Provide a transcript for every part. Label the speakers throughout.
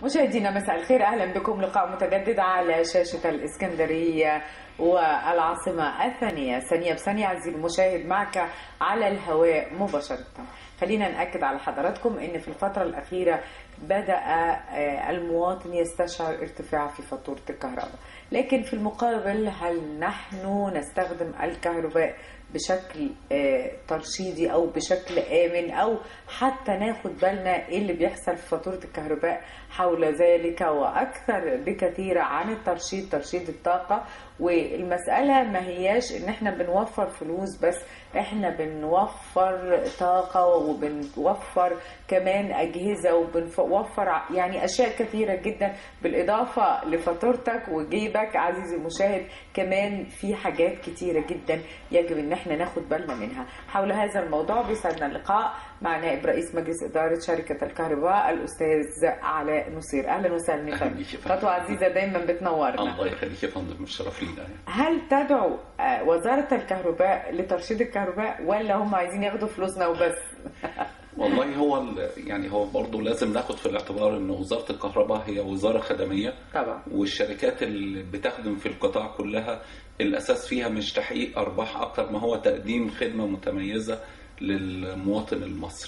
Speaker 1: مشاهدينا مساء الخير اهلا بكم لقاء متجدد على شاشه الاسكندريه والعاصمه الثانيه ثانيه بثانيه عزيزي المشاهد معك على الهواء مباشره خلينا ناكد على حضراتكم ان في الفتره الاخيره بدا المواطن يستشعر ارتفاع في فاتوره الكهرباء لكن في المقابل هل نحن نستخدم الكهرباء بشكل ترشيدي او بشكل امن او حتى ناخد بالنا ايه اللي بيحصل في فاتوره الكهرباء حول ذلك واكثر بكثير عن الترشيد ترشيد الطاقه والمساله ما هياش ان احنا بنوفر فلوس بس احنا بنوفر طاقه وبنوفر كمان اجهزه وبنوفر يعني اشياء كثيره جدا بالاضافه لفاتورتك وجيبك عزيزي المشاهد كمان في حاجات كثيره جدا يجب ان احنا ناخد بالنا منها حول هذا الموضوع بيسعدنا اللقاء مع نائب رئيس مجلس اداره شركه الكهرباء الاستاذ علاء نصير اهلا وسهلا يا فندم خطوه عزيزه دايما بتنورنا
Speaker 2: الله يخليك يا فندم الشرف لينا
Speaker 1: هل تدعو وزاره الكهرباء لترشيد الكهرباء ولا هم عايزين ياخدوا فلوسنا وبس
Speaker 2: والله هو يعني هو برضه لازم ناخد في الاعتبار ان وزاره الكهرباء هي وزاره خدميه
Speaker 1: طبعا
Speaker 2: والشركات اللي بتخدم في القطاع كلها الاساس فيها مش تحقيق ارباح اكتر ما هو تقديم خدمه متميزه للمواطن المصري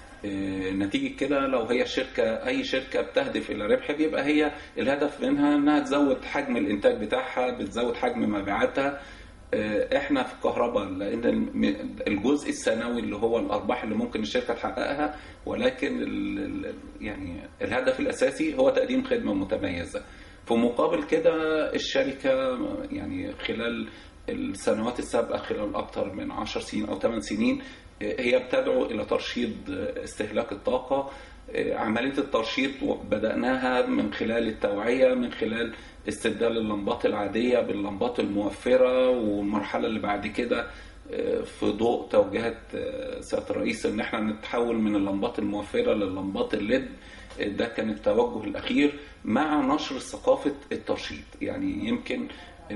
Speaker 2: نتيجة كده لو هي شركة أي شركة بتهدف إلى ربح بيبقى هي الهدف منها إنها تزود حجم الإنتاج بتاعها بتزود حجم مبيعاتها احنا في الكهرباء لان الجزء السنوي اللي هو الارباح اللي ممكن الشركه تحققها ولكن ال يعني الهدف الاساسي هو تقديم خدمه متميزه في مقابل كده الشركه يعني خلال السنوات السابقه خلال اكثر من 10 سنين او 8 سنين هي بتدعو الى ترشيد استهلاك الطاقه عمليه الترشيد بداناها من خلال التوعيه من خلال استبدال اللمبات العاديه باللمبات الموفره والمرحله اللي بعد كده في ضوء توجيهات سياده الرئيس ان احنا نتحول من اللمبات الموفره للمبات الليد ده كان التوجه الاخير مع نشر ثقافه الترشيد يعني يمكن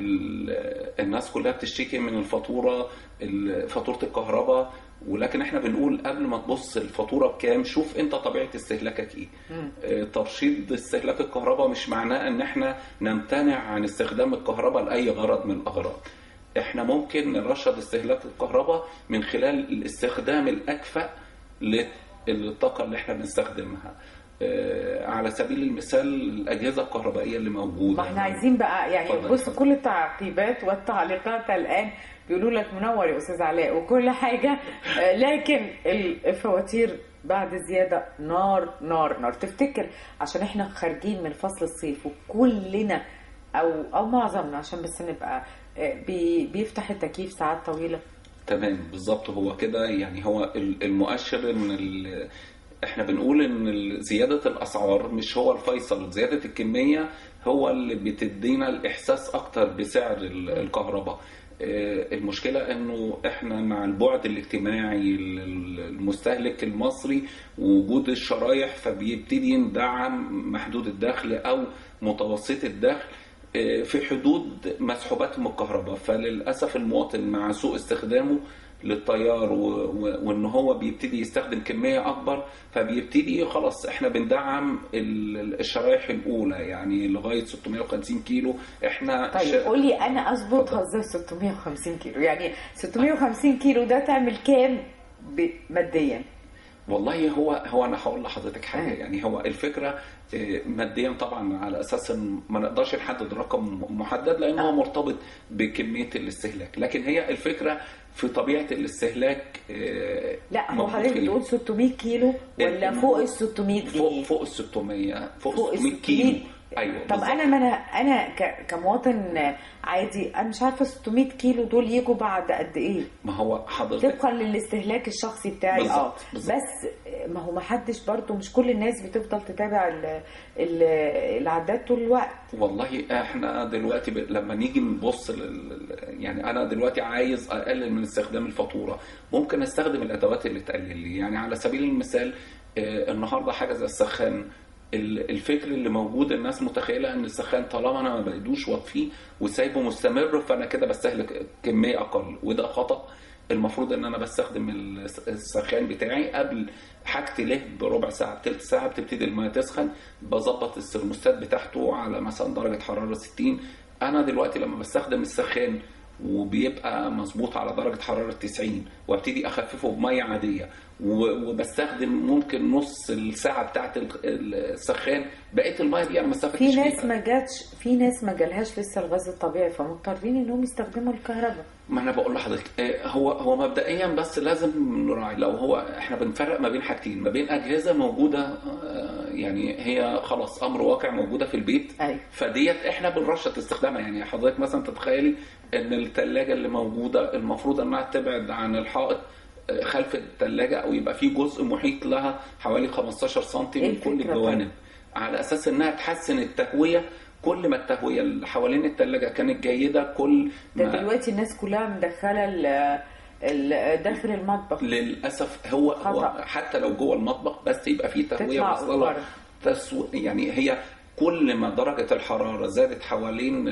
Speaker 2: الناس كلها بتشتكي من الفاتوره فاتوره الكهرباء ولكن احنا بنقول قبل ما تبص الفاتوره بكام شوف انت طبيعه استهلاكك ايه اه ترشيد استهلاك الكهرباء مش معناه ان احنا نمتنع عن استخدام الكهرباء لاي غرض من الاغراض احنا ممكن نرشد استهلاك الكهرباء من خلال الاستخدام الاكفأ للطاقه اللي احنا بنستخدمها على سبيل المثال الاجهزه الكهربائيه اللي موجوده
Speaker 1: ما احنا عايزين بقى يعني بص كل التعقيبات والتعليقات الان بيقولوا لك منور يا استاذ علاء وكل حاجه لكن الفواتير بعد زياده نار نار نار تفتكر عشان احنا خارجين من فصل الصيف وكلنا او او معظمنا عشان بس نبقى بيفتح التكييف ساعات طويله
Speaker 2: تمام بالظبط هو كده يعني هو المؤشر ان احنا بنقول ان زياده الاسعار مش هو الفيصل زياده الكميه هو اللي بتدينا الاحساس اكتر بسعر الكهرباء المشكلة انه احنا مع البعد الاجتماعي المستهلك المصري ووجود الشرايح فبيبتدي ندعم محدود الدخل او متوسط الدخل في حدود مسحوباتهم الكهرباء فللاسف المواطن مع سوء استخدامه للتيار وان هو بيبتدي يستخدم كميه اكبر فبيبتدي خلاص احنا بندعم الشرايح الاولى يعني لغايه 650 كيلو احنا
Speaker 1: طيب قول لي انا اظبطها ازاي 650 كيلو يعني 650 كيلو ده تعمل كام ماديا
Speaker 2: والله هو هو انا هقول لحضرتك حاجه يعني هو الفكره ماديا طبعا على اساس ان ما نقدرش نحدد رقم محدد لان هو مرتبط بكميه الاستهلاك لكن هي الفكره في طبيعه الاستهلاك
Speaker 1: لا هو حضرتك بتقول 600 كيلو ولا فوق ال 600 جنيه
Speaker 2: فوق فوق ال 600 فوق, 600 كيلو ايوه
Speaker 1: طب بالزبط. انا ما انا انا كمواطن عادي انا مش عارفه 600 كيلو دول يجوا بعد قد ايه
Speaker 2: ما هو حضرتك
Speaker 1: طبقا للاستهلاك الشخصي بتاعي
Speaker 2: بالزبط.
Speaker 1: اه
Speaker 2: بالزبط.
Speaker 1: بس ما هو ما حدش برضه مش كل الناس بتفضل تتابع ال ال العداد طول الوقت
Speaker 2: والله احنا دلوقتي ب... لما نيجي نبص لل... يعني انا دلوقتي عايز اقلل من استخدام الفاتوره ممكن استخدم الادوات اللي تقلل لي يعني على سبيل المثال آه النهارده حاجه زي السخان الفكر اللي موجود الناس متخيله ان السخان طالما انا ما بقيدوش واطفيه وسايبه مستمر فانا كده بستهلك كميه اقل وده خطا المفروض ان انا بستخدم الس- السخان بتاعي قبل حاجتي له بربع ساعه بتلت ساعه بتبتدي الميه تسخن بظبط الثرموستات بتاعته على مثلا درجه حراره 60 انا دلوقتي لما بستخدم السخان وبيبقى مظبوط على درجه حراره 90 وابتدي اخففه بميه عاديه و- وبستخدم ممكن نص الساعه بتاعت ال- السخان بقيه الميه دي انا ما استفدتش
Speaker 1: في ناس
Speaker 2: بيها.
Speaker 1: ما جاتش في ناس ما جالهاش لسه الغاز الطبيعي فمضطرين انهم يستخدموا الكهرباء
Speaker 2: ما انا بقول لحضرتك آه، هو هو مبدئيا بس لازم نراعي لو هو احنا بنفرق ما بين حاجتين ما بين اجهزه موجوده آه، يعني هي خلاص امر واقع موجوده في البيت
Speaker 1: ايوه
Speaker 2: فديت احنا بنرشط استخدامها يعني حضرتك مثلا تتخيلي ان الثلاجه اللي موجوده المفروض انها تبعد عن الحائط آه، خلف الثلاجه او يبقى في جزء محيط لها حوالي 15 سم
Speaker 1: إيه
Speaker 2: من كل
Speaker 1: الفكرة
Speaker 2: الجوانب على اساس انها تحسن التهويه كل ما التهويه اللي حوالين الثلاجه كانت جيده كل
Speaker 1: ده
Speaker 2: ما
Speaker 1: دلوقتي الناس كلها مدخله ال- ال- داخل المطبخ
Speaker 2: للاسف هو هو
Speaker 1: خطأ.
Speaker 2: حتى لو جوه المطبخ بس يبقى فيه تهويه
Speaker 1: تطلع
Speaker 2: واصله له
Speaker 1: بره.
Speaker 2: تسو... يعني هي كل ما درجه الحراره زادت حوالين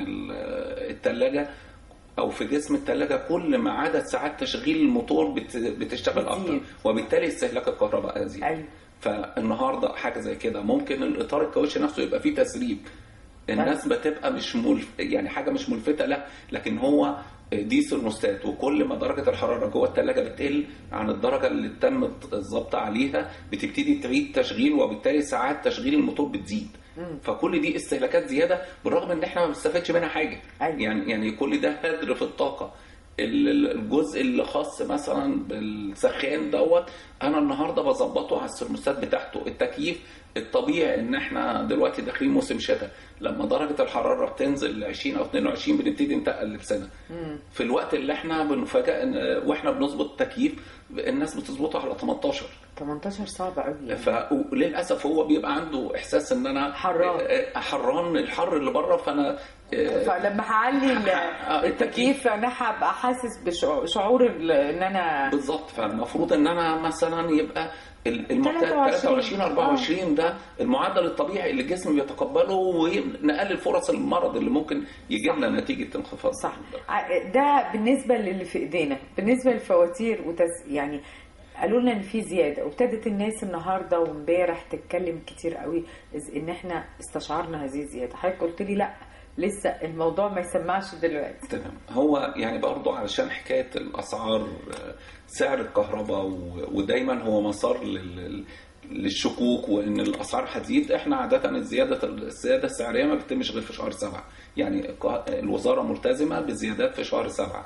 Speaker 2: الثلاجه او في جسم الثلاجه كل ما عدد ساعات تشغيل الموتور بت... بتشتغل اكتر
Speaker 1: بتزيد.
Speaker 2: وبالتالي استهلاك الكهرباء ازيد
Speaker 1: ايوه
Speaker 2: فالنهارده حاجه زي كده ممكن الاطار الكاوتش نفسه يبقى فيه تسريب الناس بتبقى مش ملف يعني حاجه مش ملفته لا لكن هو دي ثرموستات وكل ما درجه الحراره جوه الثلاجه بتقل عن الدرجه اللي تم الضبط عليها بتبتدي تعيد تشغيل وبالتالي ساعات تشغيل الموتور بتزيد فكل دي استهلاكات زياده بالرغم ان احنا ما بنستفادش منها حاجه
Speaker 1: أيوة.
Speaker 2: يعني يعني كل ده هدر في الطاقه ال- ال- الجزء اللي خاص مثلا بالسخان دوت انا النهارده بظبطه على الثرموستات بتاعته التكييف الطبيعي ان احنا دلوقتي داخلين موسم شتاء لما درجه الحراره بتنزل ل 20 او 22 بنبتدي نتقل لبسنا في الوقت اللي احنا بنفاجئ إن- واحنا بنظبط التكييف الناس بتظبطه على 18
Speaker 1: 18 صعب قوي يعني.
Speaker 2: فللاسف هو بيبقى عنده احساس ان انا
Speaker 1: حران.
Speaker 2: آه، آه، حران الحر اللي بره فانا آه،
Speaker 1: فلما هعلي ال-
Speaker 2: آه،
Speaker 1: التكييف انا هبقى حاسس بشعور ال- ان انا
Speaker 2: بالظبط فالمفروض ان انا مثلا يبقى ال- المعتاد
Speaker 1: 23
Speaker 2: 23 24 ده المعدل الطبيعي اللي الجسم بيتقبله ونقلل فرص المرض اللي ممكن يجي لنا نتيجه انخفاض
Speaker 1: صح ع- ده بالنسبه للي في ايدينا بالنسبه للفواتير وتس يعني قالوا لنا ان في زياده وابتدت الناس النهارده وامبارح تتكلم كتير قوي إز- ان احنا استشعرنا هذه الزياده حضرتك قلت لي لا لسه الموضوع ما يسمعش دلوقتي
Speaker 2: تمام هو يعني برضو علشان حكايه الاسعار آه، سعر الكهرباء و- ودايما هو مسار لل للشكوك وان الاسعار هتزيد احنا عاده الزياده الزياده السعريه ما بتتمش غير في شهر سبعه يعني الق- الوزاره ملتزمه بزيادات في شهر سبعه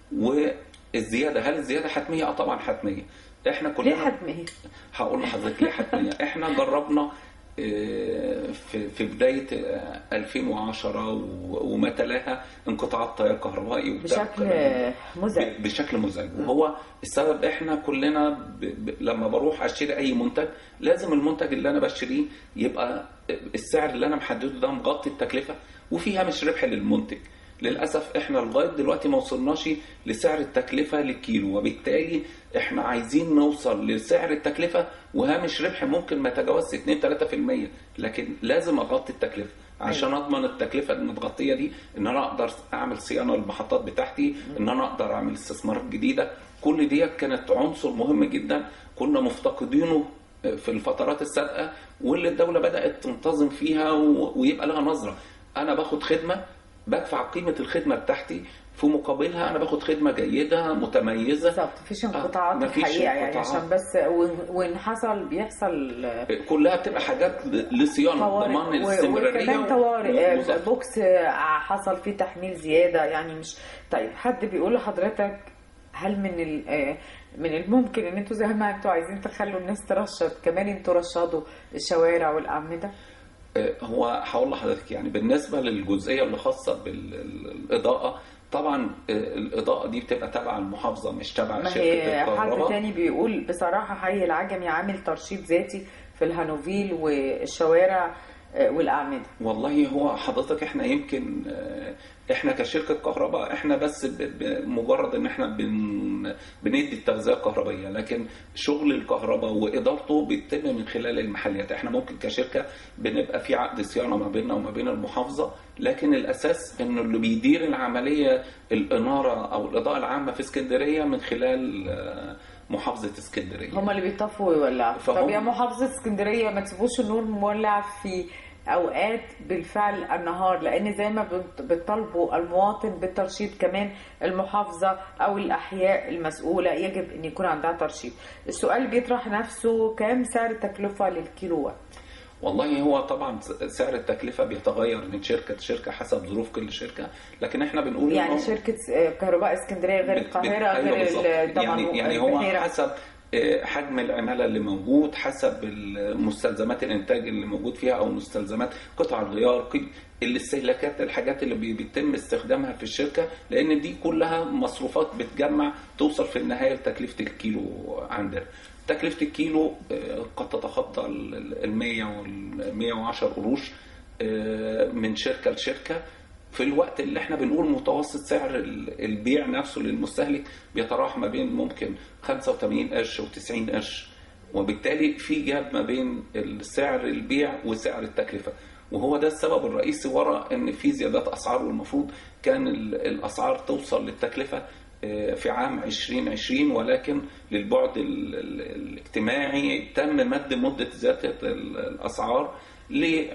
Speaker 2: والزياده هل الزياده حتميه؟ اه طبعا حتميه احنا كلنا
Speaker 1: ليه حتمية؟
Speaker 2: هقول لحضرتك ليه حتميه احنا جربنا آه، في في بدايه آه، 2010 و- وما تلاها انقطاعات تيار كهربائي وبتاع
Speaker 1: بشكل
Speaker 2: الكلام ده.
Speaker 1: مزعج
Speaker 2: ب- بشكل مزعج وهو السبب احنا كلنا ب... ب... لما بروح اشتري اي منتج لازم المنتج اللي انا بشتريه يبقى السعر اللي انا محدده ده مغطي التكلفه وفي هامش ربح للمنتج للاسف احنا لغايه دلوقتي ما وصلناش لسعر التكلفه للكيلو وبالتالي احنا عايزين نوصل لسعر التكلفه وهامش ربح ممكن ما يتجاوزش 2 3% لكن لازم اغطي التكلفه عشان اضمن التكلفه المتغطيه دي ان انا اقدر اعمل صيانه للمحطات بتاعتي ان انا اقدر اعمل استثمارات جديده كل ديت كانت عنصر مهم جدا كنا مفتقدينه في الفترات السابقه واللي الدوله بدات تنتظم فيها و- ويبقى لها نظره انا باخد خدمه بدفع قيمه الخدمه بتاعتي في مقابلها انا باخد خدمه جيده متميزه
Speaker 1: بالظبط مفيش انقطاعات
Speaker 2: مفيش
Speaker 1: الحقيقه يعني
Speaker 2: انقطاعات.
Speaker 1: عشان بس وإن- وان حصل بيحصل
Speaker 2: كلها بتبقى حاجات لصيانه
Speaker 1: طوارئ
Speaker 2: ضمان
Speaker 1: و-
Speaker 2: الاستمراريه
Speaker 1: وكمان طوارئ
Speaker 2: بالظبط.
Speaker 1: آه، بوكس آه، حصل فيه تحميل زياده يعني مش طيب حد بيقول لحضرتك هل من ال- آه، من الممكن ان انتوا زي ما انتوا عايزين تخلوا الناس ترشد كمان انتوا رشدوا الشوارع والاعمده
Speaker 2: هو هقول لحضرتك يعني بالنسبه للجزئيه اللي خاصه بالاضاءه طبعا الاضاءه دي بتبقى تبع المحافظه مش تبع
Speaker 1: ما
Speaker 2: شركه
Speaker 1: هي حد
Speaker 2: الكهرباء
Speaker 1: تاني بيقول بصراحه حي العجمي عامل ترشيد ذاتي في الهانوفيل والشوارع آه، والاعمده
Speaker 2: والله هو حضرتك احنا يمكن آه، احنا كشركه كهرباء احنا بس ب- بمجرد ان احنا بن بندي التغذيه الكهربائيه لكن شغل الكهرباء وادارته بيتم من خلال المحليات احنا ممكن كشركه بنبقى في عقد صيانه ما بيننا وما بين المحافظه لكن الاساس انه اللي بيدير العمليه الاناره او الاضاءه العامه في اسكندريه من خلال آه، محافظه اسكندريه
Speaker 1: هم اللي بيطفوا ويولعوا
Speaker 2: فهم-
Speaker 1: طب يا محافظه اسكندريه ما تسيبوش النور مولع في اوقات بالفعل النهار لان زي ما بت- بتطالبوا المواطن بالترشيد كمان المحافظه او الاحياء المسؤوله يجب ان يكون عندها ترشيد السؤال بيطرح نفسه كام سعر التكلفه للكيلو وات
Speaker 2: والله هو طبعا سعر التكلفه بيتغير من شركه لشركه حسب ظروف كل شركه لكن احنا بنقول
Speaker 1: يعني
Speaker 2: إنه-
Speaker 1: شركه آه، كهرباء اسكندريه غير
Speaker 2: بت- بت-
Speaker 1: القاهره
Speaker 2: أيوة
Speaker 1: غير
Speaker 2: بالظبط.
Speaker 1: ال- طبعا
Speaker 2: يعني يعني هو
Speaker 1: البحيرة.
Speaker 2: حسب آه، حجم العماله اللي موجود حسب مستلزمات الانتاج اللي موجود فيها او مستلزمات قطع الغيار قي- الاستهلاكات الحاجات اللي بي- بيتم استخدامها في الشركه لان دي كلها مصروفات بتجمع توصل في النهايه لتكلفه الكيلو عندنا تكلفه الكيلو آه، قد تتخطى ال 100 وال 110 قروش آه، من شركه لشركه في الوقت اللي احنا بنقول متوسط سعر ال- البيع نفسه للمستهلك بيتراوح ما بين ممكن 85 قرش و90 قرش وبالتالي في جاب ما بين سعر البيع وسعر التكلفه وهو ده السبب الرئيسي وراء ان في زيادات اسعار والمفروض كان ال- الاسعار توصل للتكلفه آه، في عام 2020 ولكن للبعد ال- ال- الاجتماعي تم مد مده زياده ال- الاسعار ل-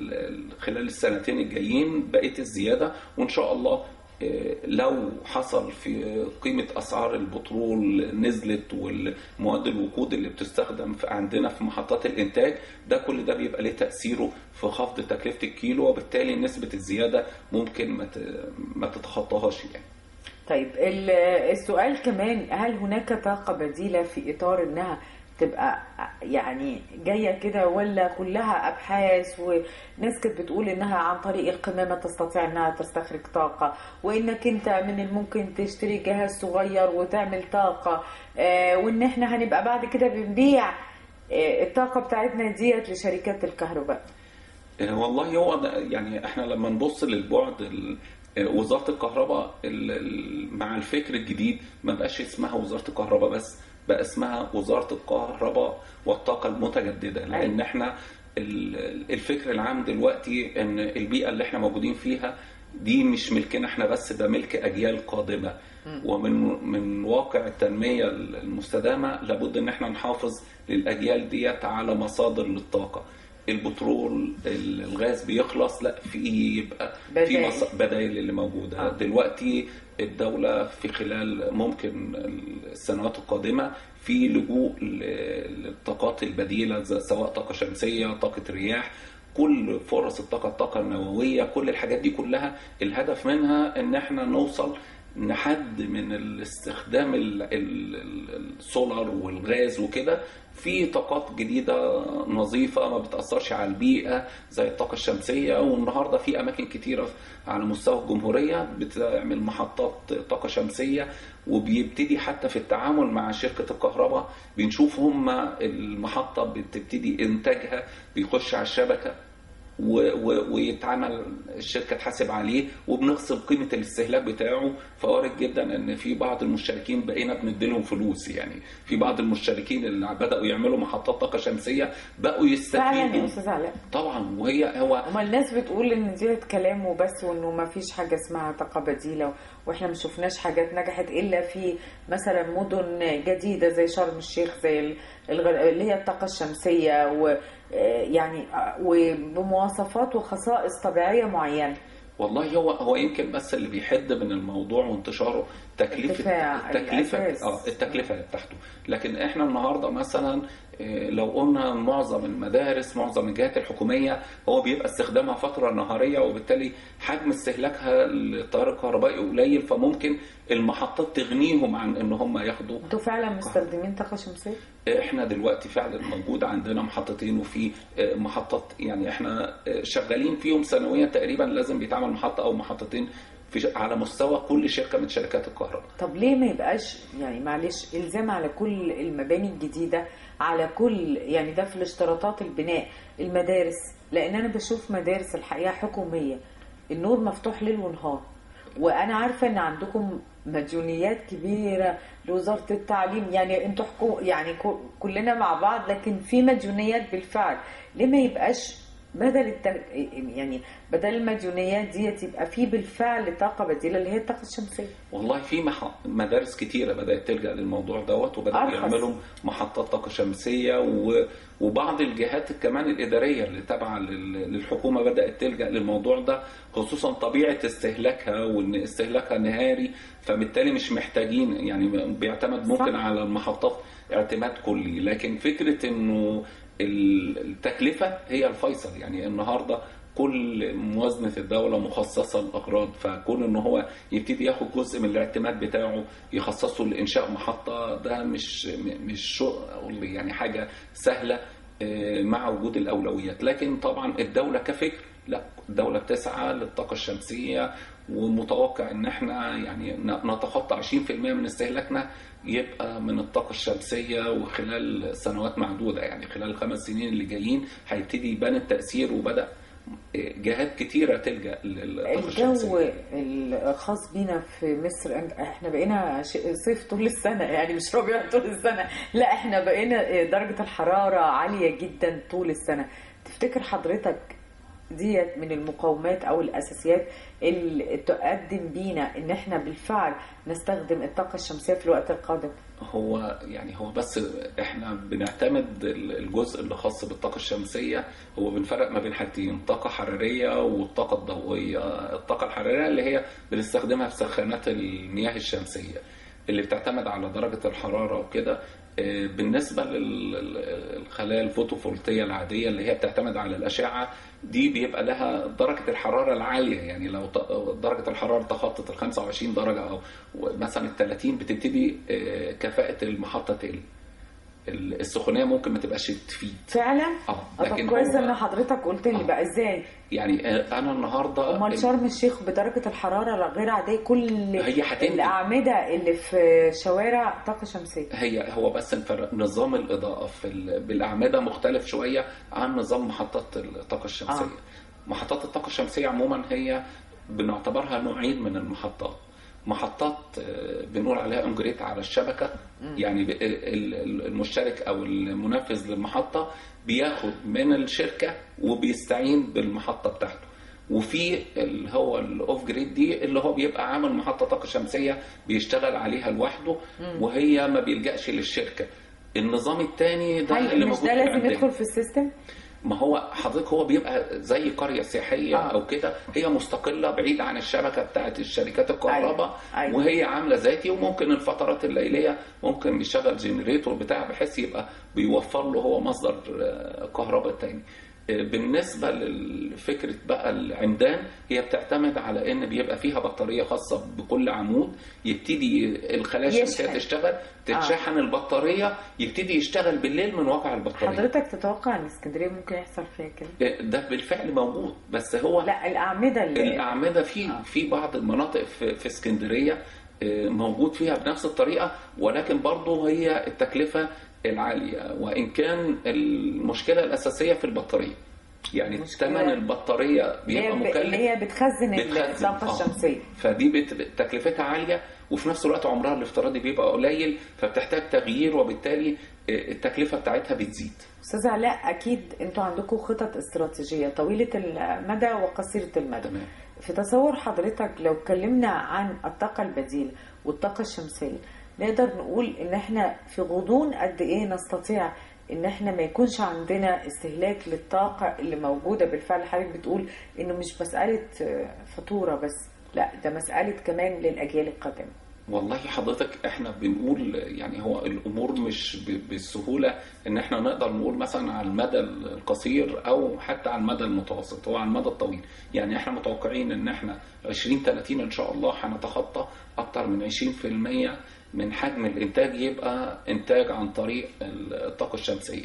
Speaker 2: خلال السنتين الجايين بقيه الزياده وان شاء الله آه، لو حصل في قيمة أسعار البترول نزلت والمواد الوقود اللي بتستخدم في عندنا في محطات الإنتاج ده كل ده بيبقى له تأثيره في خفض تكلفة الكيلو وبالتالي نسبة الزيادة ممكن ما ت- ما تتخطاهاش يعني
Speaker 1: طيب ال- السؤال كمان هل هناك طاقة بديلة في إطار إنها تبقى يعني جاية كده ولا كلها أبحاث وناس كانت بتقول إنها عن طريق القمامة تستطيع إنها تستخرج طاقة وإنك أنت من الممكن تشتري جهاز صغير وتعمل طاقة آه، وإن إحنا هنبقى بعد كده بنبيع آه، الطاقة بتاعتنا ديت لشركات الكهرباء
Speaker 2: آه، والله هو ده يعني احنا لما نبص للبعد ال- آه، وزارة الكهرباء ال- ال- مع الفكر الجديد ما بقاش اسمها وزارة الكهرباء بس بقى اسمها وزارة الكهرباء والطاقة المتجددة لأن احنا ال- الفكر العام دلوقتي ان البيئة اللي احنا موجودين فيها دي مش ملكنا احنا بس ده ملك اجيال قادمه ومن من واقع التنميه المستدامه لابد ان احنا نحافظ للاجيال ديت على مصادر للطاقه البترول الغاز بيخلص لا في يبقى في
Speaker 1: بدائل.
Speaker 2: مص- بدائل اللي موجوده
Speaker 1: آه.
Speaker 2: دلوقتي الدوله في خلال ممكن السنوات القادمه في لجوء ل- للطاقات البديله زي- سواء طاقه شمسيه طاقه رياح كل فرص الطاقه الطاقه النوويه كل الحاجات دي كلها الهدف منها ان احنا نوصل نحد من الاستخدام ال- ال- ال- السولار والغاز وكده في طاقات جديدة نظيفة ما بتأثرش على البيئة زي الطاقة الشمسية والنهاردة في أماكن كتيرة على مستوى الجمهورية بتعمل محطات طاقة شمسية وبيبتدي حتى في التعامل مع شركة الكهرباء بنشوف هم المحطة بتبتدي إنتاجها بيخش على الشبكة و- و- ويتعمل الشركه تحاسب عليه وبنخصم قيمه الاستهلاك بتاعه فوارد جدا ان في بعض المشتركين بقينا بنديلهم فلوس يعني في بعض المشتركين اللي بداوا يعملوا محطات طاقه شمسيه بقوا
Speaker 1: فعلا يا
Speaker 2: يستفيدوا
Speaker 1: أستاذ علاء
Speaker 2: طبعا وهي هو
Speaker 1: اما الناس بتقول ان ديت كلام وبس وانه ما فيش حاجه اسمها طاقه بديله واحنا ما شفناش حاجات نجحت الا في مثلا مدن جديده زي شرم الشيخ زي ال- الغ- اللي هي الطاقه الشمسيه و آه، يعني آه، وبمواصفات وخصائص طبيعيه معينه
Speaker 2: والله هو هو يمكن بس اللي بيحد من الموضوع وانتشاره تكلفه
Speaker 1: ارتفاع
Speaker 2: التكلفه
Speaker 1: الأساس.
Speaker 2: اه التكلفه بتاعته لكن احنا النهارده مثلا آه، لو قلنا معظم المدارس معظم الجهات الحكوميه هو بيبقى استخدامها فتره نهاريه وبالتالي حجم استهلاكها للتيار الكهربائي قليل فممكن المحطات تغنيهم عن ان هم ياخدوا
Speaker 1: انتوا فعلا مستخدمين طاقه شمسيه؟
Speaker 2: احنا دلوقتي فعلا موجود عندنا محطتين وفي آه، محطات يعني احنا آه، شغالين فيهم سنويا تقريبا لازم بيتعمل محطه او محطتين في على مستوى كل شركه من شركات الكهرباء
Speaker 1: طب ليه ما يبقاش يعني معلش الزام على كل المباني الجديده على كل يعني ده في الاشتراطات البناء المدارس لان انا بشوف مدارس الحقيقه حكوميه النور مفتوح ليل ونهار وانا عارفه ان عندكم مديونيات كبيره لوزاره التعليم يعني انتوا حكو يعني كو- كلنا مع بعض لكن في مديونيات بالفعل ليه ما يبقاش بدل الت... يعني بدل المديونيات ديت يبقى في بالفعل طاقه بديله اللي هي الطاقه الشمسيه
Speaker 2: والله في مح... مدارس كتيرة بدأت تلجأ للموضوع دوت وبدأوا
Speaker 1: أرخص.
Speaker 2: يعملوا محطات طاقة شمسية و... وبعض الجهات كمان الإدارية اللي تابعة لل... للحكومة بدأت تلجأ للموضوع ده خصوصا طبيعة استهلاكها وإن استهلاكها نهاري فبالتالي مش محتاجين يعني بيعتمد ممكن
Speaker 1: صح.
Speaker 2: على المحطات اعتماد كلي لكن فكرة إنه ال- التكلفة هي الفيصل يعني النهاردة كل موازنة الدولة مخصصة للأغراض فكون إن هو يبتدي ياخد جزء من الاعتماد بتاعه يخصصه لإنشاء محطة ده مش مش شغل يعني حاجة سهلة آه، مع وجود الأولويات لكن طبعا الدولة كفكر لا الدولة بتسعى للطاقة الشمسية ومتوقع ان احنا يعني ن- نتخطى 20% من استهلاكنا يبقى من الطاقة الشمسية وخلال سنوات معدودة يعني خلال الخمس سنين اللي جايين هيبتدي يبان التأثير وبدأ جهات كتيرة تلجأ للطاقة
Speaker 1: الجو
Speaker 2: الشمسية
Speaker 1: الخاص بينا في مصر احنا بقينا ش- صيف طول السنة يعني مش ربيع طول السنة لا احنا بقينا درجة الحرارة عالية جدا طول السنة تفتكر حضرتك ديت من المقومات او الاساسيات اللي تقدم بينا ان احنا بالفعل نستخدم الطاقة الشمسية في الوقت القادم
Speaker 2: هو يعني هو بس احنا بنعتمد الجزء اللي خاص بالطاقة الشمسية هو بنفرق ما بين حاجتين طاقة حرارية والطاقة الضوئية الطاقة الحرارية اللي هي بنستخدمها في سخانات المياه الشمسية اللي بتعتمد على درجة الحرارة وكده آه، بالنسبة للخلايا الفوتوفولتية العادية اللي هي بتعتمد على الأشعة دي بيبقى لها درجة الحرارة العالية يعني لو ت- درجة الحرارة تخطت ال 25 درجة أو مثلا ال 30 بتبتدي آه، كفاءة المحطة تقل ال- السخونية ممكن ما تبقاش تفيد
Speaker 1: فعلا
Speaker 2: اه
Speaker 1: طب
Speaker 2: لكن
Speaker 1: كويس
Speaker 2: هو-
Speaker 1: ان حضرتك قلت لي
Speaker 2: آه.
Speaker 1: بقى ازاي
Speaker 2: يعني آه، أنا النهاردة
Speaker 1: امال شرم الشيخ بدرجه الحراره غير عاديه كل
Speaker 2: هي هتنزل.
Speaker 1: الاعمده اللي في شوارع طاقه شمسيه
Speaker 2: هي هو بس الفرق نظام الإضاءة في ال- بالأعمدة مختلف شوية عن نظام محطات الطاقة الشمسية
Speaker 1: آه.
Speaker 2: محطات الطاقة الشمسية عموما هي بنعتبرها نوعين من المحطات محطات آه، بنقول عليها انجريت على الشبكة يعني ب- ال- ال- المشترك أو المنفذ للمحطة بياخد من الشركة وبيستعين بالمحطة بتاعته وفي اللي هو الاوف جريد دي اللي هو بيبقى عامل محطه طاقه شمسيه بيشتغل عليها لوحده وهي ما بيلجاش للشركه النظام الثاني ده اللي
Speaker 1: هل مش
Speaker 2: موجود
Speaker 1: ده
Speaker 2: في
Speaker 1: لازم
Speaker 2: العندنا.
Speaker 1: يدخل في السيستم
Speaker 2: ما هو حضرتك هو بيبقى زي قريه سياحيه
Speaker 1: آه.
Speaker 2: او كده هي مستقله بعيد عن الشبكه بتاعت الشركات الكهرباء
Speaker 1: أيوة. أيوة.
Speaker 2: وهي عامله ذاتي وممكن الفترات الليليه ممكن يشغل جنريتور بتاع بحيث يبقى بيوفر له هو مصدر آه، كهرباء تاني آه، بالنسبه لفكره بقى العمدان هي بتعتمد على ان بيبقى فيها بطاريه خاصه بكل عمود يبتدي الخلايا الشمسيه
Speaker 1: يشحن.
Speaker 2: تشتغل تتشحن البطاريه يبتدي يشتغل بالليل من واقع البطاريه
Speaker 1: حضرتك تتوقع ان اسكندريه ممكن يحصل فيها كده
Speaker 2: ده بالفعل موجود بس هو
Speaker 1: لا الاعمده اللي
Speaker 2: الأعمدة في
Speaker 1: آه.
Speaker 2: في بعض المناطق في, في اسكندرية آه، موجود فيها بنفس الطريقة ولكن برضه هي التكلفة العالية وإن كان المشكلة الأساسية في البطارية يعني
Speaker 1: مشكلة-
Speaker 2: ثمن البطارية
Speaker 1: اللي هي
Speaker 2: بيبقى
Speaker 1: ب- اللي
Speaker 2: مكلف
Speaker 1: هي بتخزن
Speaker 2: بتخزن،
Speaker 1: الطاقه
Speaker 2: آه.
Speaker 1: الشمسيه
Speaker 2: فدي بت- تكلفتها عالية وفي نفس الوقت عمرها الافتراضي بيبقى قليل فبتحتاج تغيير وبالتالي آه، التكلفة بتاعتها بتزيد
Speaker 1: استاذ علاء اكيد انتوا عندكم خطط استراتيجيه طويله المدى وقصيره المدى
Speaker 2: تمام
Speaker 1: في تصور حضرتك لو اتكلمنا عن الطاقة البديلة والطاقة الشمسية نقدر نقول ان احنا في غضون قد ايه نستطيع ان احنا ما يكونش عندنا استهلاك للطاقة اللي موجودة بالفعل حضرتك بتقول انه مش مسألة آه، فاتورة بس لا ده مسألة كمان للأجيال القادمة
Speaker 2: والله حضرتك احنا بنقول يعني هو الامور مش ب- بالسهوله ان احنا نقدر نقول مثلا على المدى القصير او حتى على المدى المتوسط هو على المدى الطويل يعني احنا متوقعين ان احنا 2030 ان شاء الله هنتخطى اكتر من 20% من حجم الانتاج يبقى انتاج عن طريق الطاقه الشمسيه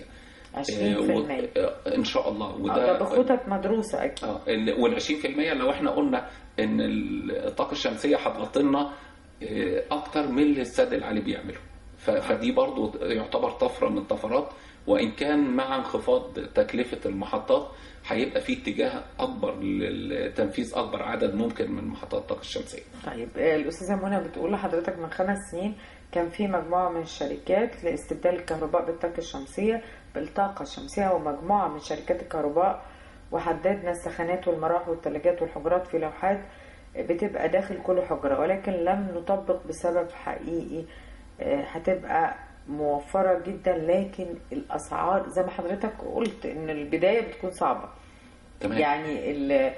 Speaker 1: 20%
Speaker 2: و- آه، ان شاء الله
Speaker 1: آه،
Speaker 2: وده
Speaker 1: ده بخطط مدروسه اكيد
Speaker 2: اه ال- وال 20% لو احنا قلنا ان الطاقه الشمسيه هتغطي لنا آه، اكتر من اللي السد العالي بيعمله ف- فدي برضو يعتبر طفره من الطفرات وان كان مع انخفاض تكلفه المحطات هيبقى في اتجاه اكبر لتنفيذ اكبر عدد ممكن من محطات الطاقه الشمسيه.
Speaker 1: طيب آه، الأستاذة منى بتقول لحضرتك من خمس سنين كان في مجموعة من الشركات لاستبدال الكهرباء بالطاقة الشمسية بالطاقة الشمسية ومجموعة من شركات الكهرباء وحددنا السخانات والمراوح والثلاجات والحجرات في لوحات بتبقى داخل كل حجرة ولكن لم نطبق بسبب حقيقي آه، هتبقى موفرة جدا لكن الأسعار زي ما حضرتك قلت إن البداية بتكون صعبة
Speaker 2: تمام
Speaker 1: يعني ال-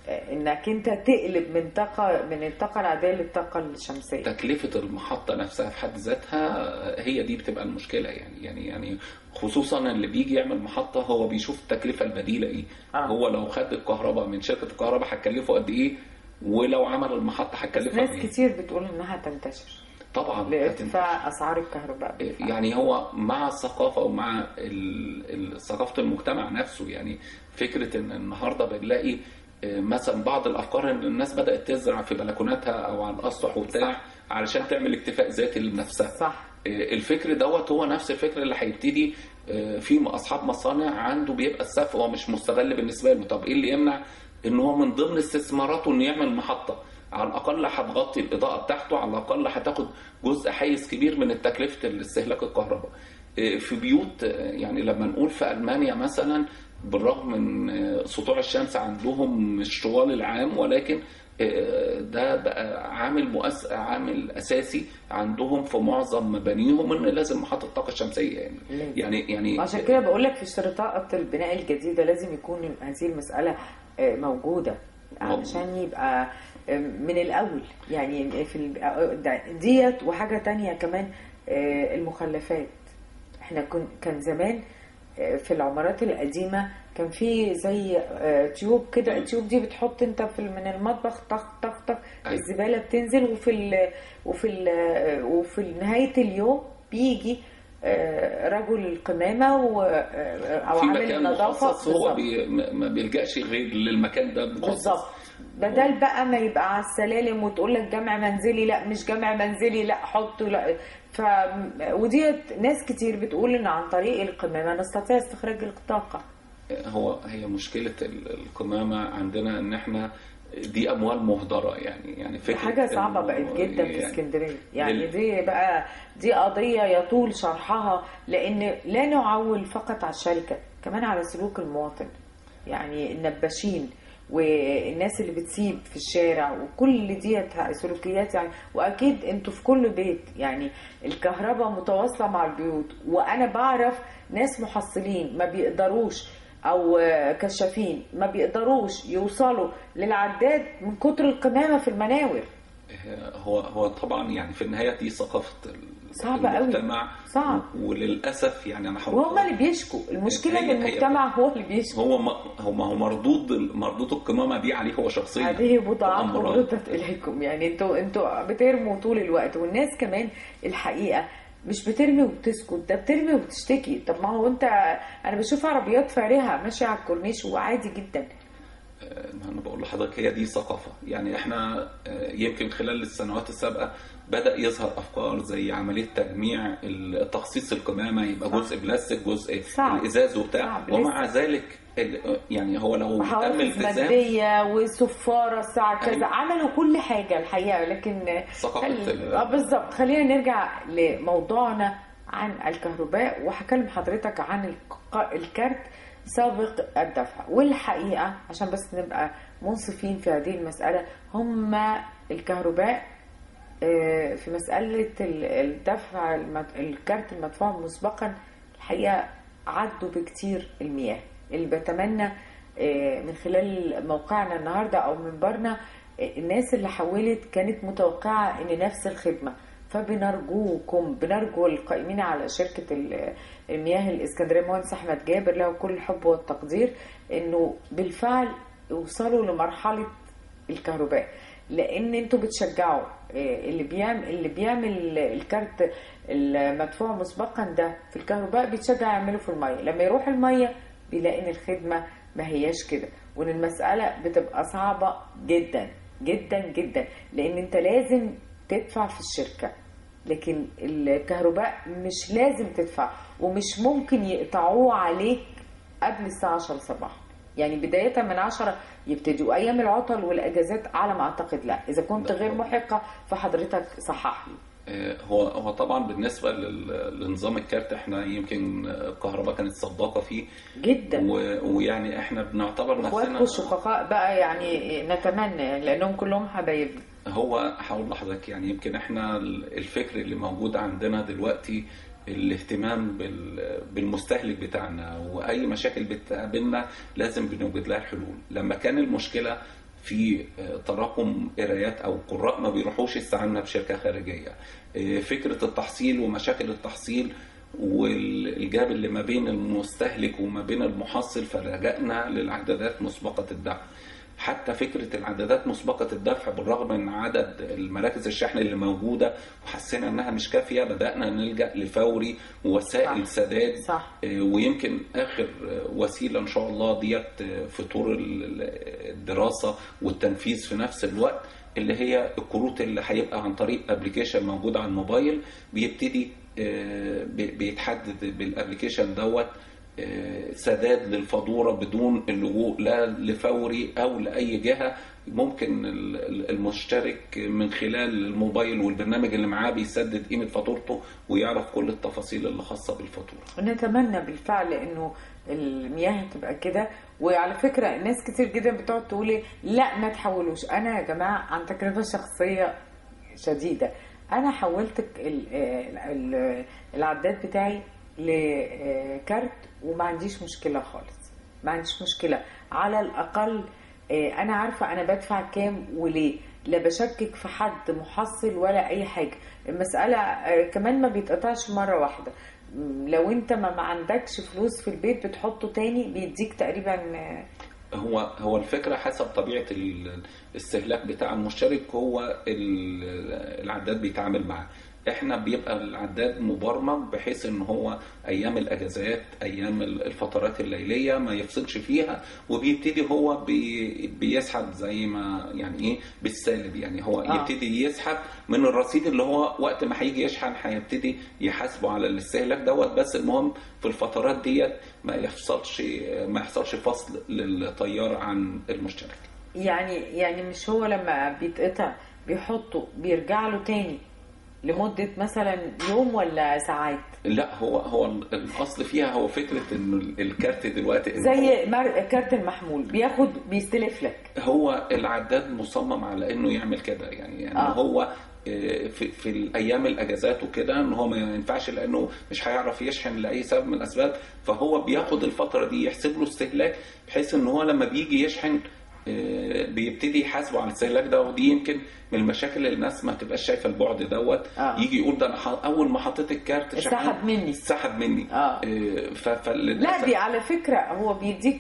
Speaker 1: انك انت تقلب من طاقه من الطاقه العاديه للطاقه الشمسيه
Speaker 2: تكلفة المحطة نفسها في حد ذاتها هي دي بتبقى المشكلة يعني يعني يعني خصوصا اللي بيجي يعمل محطة هو بيشوف التكلفة البديلة ايه
Speaker 1: آه.
Speaker 2: هو لو خد الكهرباء من شركة الكهرباء هتكلفه قد ايه ولو عمل المحطة هتكلفه
Speaker 1: ناس
Speaker 2: قد ايه
Speaker 1: كتير بتقول انها تنتشر
Speaker 2: طبعا
Speaker 1: لارتفاع اسعار الكهرباء بالفعل.
Speaker 2: يعني هو مع الثقافة ومع ال- ال- ثقافة المجتمع نفسه يعني فكرة ان النهاردة بنلاقي آه، مثلا بعض الافكار ان الناس بدأت تزرع في بلكوناتها او على الاسطح وبتاع علشان تعمل اكتفاء ذاتي لنفسها
Speaker 1: صح
Speaker 2: الفكر دوت هو نفس الفكر اللي هيبتدي آه، في اصحاب مصانع عنده بيبقى السقف هو مش مستغل بالنسبه له طب ايه اللي يمنع ان هو من ضمن استثماراته انه يعمل محطه على الاقل هتغطي الاضاءه بتاعته على الاقل هتاخد جزء حيز كبير من تكلفه الاستهلاك الكهرباء آه، في بيوت آه، يعني لما نقول في المانيا مثلا بالرغم من آه، سطوع الشمس عندهم مش طوال العام ولكن آه، ده بقى عامل مؤس... عامل اساسي عندهم في معظم مبانيهم ان لازم محطه طاقه شمسيه يعني
Speaker 1: لازم.
Speaker 2: يعني يعني
Speaker 1: عشان كده بقول لك في اشتراطات البناء الجديده لازم يكون هذه المساله آه، موجوده علشان يبقى آه، من الاول يعني في ال- آه، ده- ديت وحاجه تانية كمان آه، المخلفات احنا كن كان زمان آه، في العمارات القديمه كان في زي آه، تيوب كده التيوب دي بتحط انت في من المطبخ طخ طخ طخ
Speaker 2: أيوة.
Speaker 1: الزباله بتنزل وفي ال وفي ال وفي نهايه اليوم بيجي آه، رجل القمامه و آه، او
Speaker 2: في
Speaker 1: عامل
Speaker 2: مكان
Speaker 1: النظافه
Speaker 2: مخصص هو
Speaker 1: بالظبط.
Speaker 2: بي... ما ما بيلجاش غير للمكان ده مخصص
Speaker 1: بالظبط بدل بقى ما يبقى على السلالم وتقول لك جمع منزلي لا مش جمع منزلي لا حطه لا ف وديت ناس كتير بتقول ان عن طريق القمامه نستطيع استخراج الطاقه
Speaker 2: هو هي مشكله ال- القمامه عندنا ان احنا دي اموال مهدره يعني يعني
Speaker 1: دي
Speaker 2: فكره
Speaker 1: حاجه صعبه
Speaker 2: إنه
Speaker 1: بقت جدا في
Speaker 2: يعني
Speaker 1: اسكندريه يعني
Speaker 2: لل-
Speaker 1: دي بقى دي قضيه يطول شرحها لان لا نعول فقط على الشركه كمان على سلوك المواطن يعني النباشين والناس اللي بتسيب في الشارع وكل ديت سلوكيات يعني واكيد انتوا في كل بيت يعني الكهرباء متواصله مع البيوت وانا بعرف ناس محصلين ما بيقدروش او كشافين ما بيقدروش يوصلوا للعداد من كتر القمامه في المناور
Speaker 2: هو هو طبعا يعني في النهايه دي ثقافه ال-
Speaker 1: صعبة أوي.
Speaker 2: المجتمع
Speaker 1: صعب.
Speaker 2: وللاسف يعني انا هقول-
Speaker 1: وهم اللي بيشكوا المشكله ان
Speaker 2: هي- هي-
Speaker 1: المجتمع هو اللي بيشكو
Speaker 2: هو ما هو ما هو مردود مردود القمامه دي عليه هو شخصيا
Speaker 1: هذه بضاعات
Speaker 2: وأمراض.
Speaker 1: ردت اليكم يعني انتوا انتوا بترموا طول الوقت والناس كمان الحقيقه مش بترمي وبتسكت ده بترمي وبتشتكي طب ما هو انت انا بشوف عربيات فارهه ماشيه على الكورنيش وعادي جدا
Speaker 2: ما انا بقول لحضرتك هي دي ثقافه يعني احنا آه، يمكن خلال السنوات السابقه بدا يظهر افكار زي عمليه تجميع التخصيص القمامه يبقى
Speaker 1: صح.
Speaker 2: جزء بلاستيك جزء
Speaker 1: صعب.
Speaker 2: الازاز وبتاع
Speaker 1: صعب.
Speaker 2: ومع ذلك ال- يعني هو لو تم
Speaker 1: محافظ
Speaker 2: التزام
Speaker 1: ماديه وصفاره الساعه كذا
Speaker 2: أيوة.
Speaker 1: عملوا كل حاجه الحقيقه لكن
Speaker 2: ثقافة
Speaker 1: خل-
Speaker 2: ال-
Speaker 1: اه بالظبط خلينا نرجع لموضوعنا عن الكهرباء وهكلم حضرتك عن الك- الكارت سابق الدفع والحقيقه عشان بس نبقى منصفين في هذه المساله هم الكهرباء آه، في مسألة ال- الدفع المد- الكارت المدفوع مسبقا الحقيقة عدوا بكتير المياه اللي بتمنى آه، من خلال موقعنا النهاردة أو منبرنا آه، الناس اللي حولت كانت متوقعة إن نفس الخدمة فبنرجوكم بنرجو القائمين على شركة ال- المياه الإسكندرية مهندس أحمد جابر له كل الحب والتقدير إنه بالفعل يوصلوا لمرحلة الكهرباء لان انتوا بتشجعوا آه، اللي بيعمل اللي بيعمل الكارت المدفوع مسبقا ده في الكهرباء بيتشجع يعمله في الميه لما يروح الميه بيلاقي ان الخدمه ما هياش كده وان المساله بتبقى صعبه جدا جدا جدا لان انت لازم تدفع في الشركه لكن الكهرباء مش لازم تدفع ومش ممكن يقطعوه عليك قبل الساعة 10 صباحا يعني بداية من 10 يبتدوا أيام العطل والأجازات على ما أعتقد لا إذا كنت
Speaker 2: لا.
Speaker 1: غير محقة فحضرتك صحح لي
Speaker 2: آه، هو هو طبعا بالنسبه لل- لنظام الكارت احنا يمكن الكهرباء كانت سباقه فيه
Speaker 1: جدا
Speaker 2: و- ويعني احنا بنعتبر
Speaker 1: اخواتكم
Speaker 2: نفسنا
Speaker 1: الشققاء بقى يعني نتمنى لأنهم كلهم حبايبنا
Speaker 2: هو هقول لحضرتك يعني يمكن احنا الفكر اللي موجود عندنا دلوقتي الاهتمام بال- بالمستهلك بتاعنا واي مشاكل بتقابلنا لازم بنوجد لها حلول لما كان المشكله في تراكم قرايات او قراء ما بيروحوش استعنا بشركه خارجيه فكره التحصيل ومشاكل التحصيل والجاب اللي ما بين المستهلك وما بين المحصل فلجأنا للعدادات مسبقه الدفع حتى فكرة العدادات مسبقة الدفع بالرغم من عدد المراكز الشحن اللي موجودة وحسينا انها مش كافية بدأنا نلجأ لفوري ووسائل
Speaker 1: صح.
Speaker 2: سداد
Speaker 1: صح
Speaker 2: آه، ويمكن اخر آه، وسيله ان شاء الله ديت آه، في طور ال- الدراسه والتنفيذ في نفس الوقت اللي هي الكروت اللي هيبقى عن طريق ابلكيشن موجود على الموبايل بيبتدي آه، بي- بيتحدد بالابلكيشن دوت آه، سداد للفاتوره بدون اللجوء لا لفوري او لاي جهه ممكن ال- ال- المشترك من خلال الموبايل والبرنامج اللي معاه بيسدد قيمه فاتورته ويعرف كل التفاصيل اللي خاصه بالفاتوره
Speaker 1: نتمنى بالفعل انه المياه تبقى كده وعلى فكره ناس كتير جدا بتقعد تقول إيه، لا ما تحولوش انا يا جماعه عن تجربه شخصيه شديده انا حولت ال- ال- العداد بتاعي لكارت وما عنديش مشكله خالص ما عنديش مشكله على الاقل آه، انا عارفه انا بدفع كام وليه لا بشكك في حد محصل ولا اي حاجه المساله آه، كمان ما بيتقطعش مره واحده م، لو انت ما ما عندكش فلوس في البيت بتحطه تاني بيديك تقريبا آه،
Speaker 2: هو هو الفكره حسب طبيعه ال- الاستهلاك بتاع المشترك هو ال- العداد بيتعامل معاه احنا بيبقى العداد مبرمج بحيث ان هو ايام الاجازات ايام الفترات الليليه ما يفصلش فيها وبيبتدي هو بي بيسحب زي ما يعني ايه بالسالب يعني هو
Speaker 1: آه.
Speaker 2: آه. يبتدي يسحب من الرصيد اللي هو وقت ما هيجي يشحن هيبتدي يحاسبه على الاستهلاك دوت بس المهم في الفترات ديت ما يحصلش ما يحصلش فصل للطيار عن المشترك
Speaker 1: يعني يعني مش هو لما بيتقطع بيحطه بيرجع له تاني لمدة مثلا يوم ولا ساعات
Speaker 2: لا هو هو الاصل فيها هو فكره انه الكارت دلوقتي
Speaker 1: زي مر... كارت المحمول بياخد بيستلف لك
Speaker 2: هو العداد مصمم على انه يعمل كده يعني يعني
Speaker 1: آه.
Speaker 2: آه. هو آه، في, في الايام الاجازات وكده ان هو ما ينفعش لانه مش هيعرف يشحن لاي سبب من الاسباب فهو بياخد الفتره دي يحسب له استهلاك بحيث ان هو لما بيجي يشحن آه، بيبتدي يحاسبه على الاستهلاك ده ودي يمكن من المشاكل اللي الناس ما تبقاش شايفه البعد دوت
Speaker 1: آه.
Speaker 2: يجي يقول ده انا ح- اول ما حطيت الكارت شحن-
Speaker 1: اتسحب مني.
Speaker 2: اتسحب مني
Speaker 1: آه.
Speaker 2: ف... فال...
Speaker 1: لا دي على فكرة هو بيديك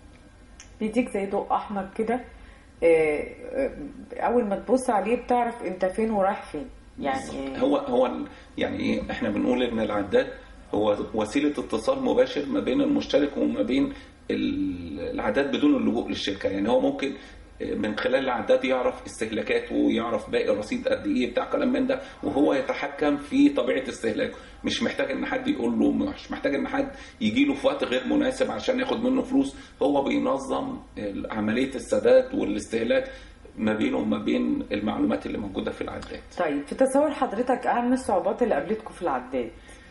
Speaker 1: بيديك زي ضوء أحمر كده آه، آه، أول ما تبص عليه بتعرف أنت فين ورايح فين يعني
Speaker 2: هو هو ال- يعني ايه احنا بنقول ان العداد هو وسيله اتصال مباشر ما بين المشترك وما بين ال- العداد بدون اللجوء للشركه يعني هو ممكن من خلال العداد يعرف استهلاكاته ويعرف باقي الرصيد قد ايه بتاع كلام من ده وهو يتحكم في طبيعه استهلاكه مش محتاج ان حد يقول له مش محتاج ان حد يجي له في وقت غير مناسب عشان ياخد منه فلوس هو بينظم عمليه السداد والاستهلاك ما بينه وما بين المعلومات اللي موجوده في العداد
Speaker 1: طيب في تصور حضرتك أهم الصعوبات اللي قابلتكم في العداد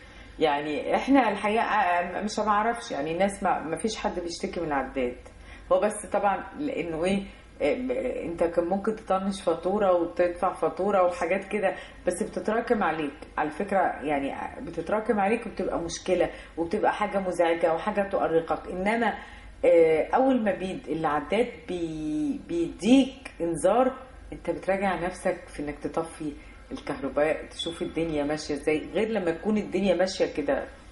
Speaker 1: يعني احنا الحقيقة آه، مش معرفش يعني الناس ما, ما فيش حد بيشتكي من العداد هو بس طبعا لانه ايه آه، انت كان ممكن تطنش فاتوره وتدفع فاتوره وحاجات كده بس بتتراكم عليك على فكره يعني بتتراكم عليك وبتبقى مشكله وبتبقى حاجه مزعجه وحاجه تؤرقك انما آه، اول ما بيد العداد بي بيديك انذار انت بتراجع نفسك في انك تطفي الكهرباء تشوف الدنيا ماشيه ازاي غير لما تكون الدنيا ماشيه كده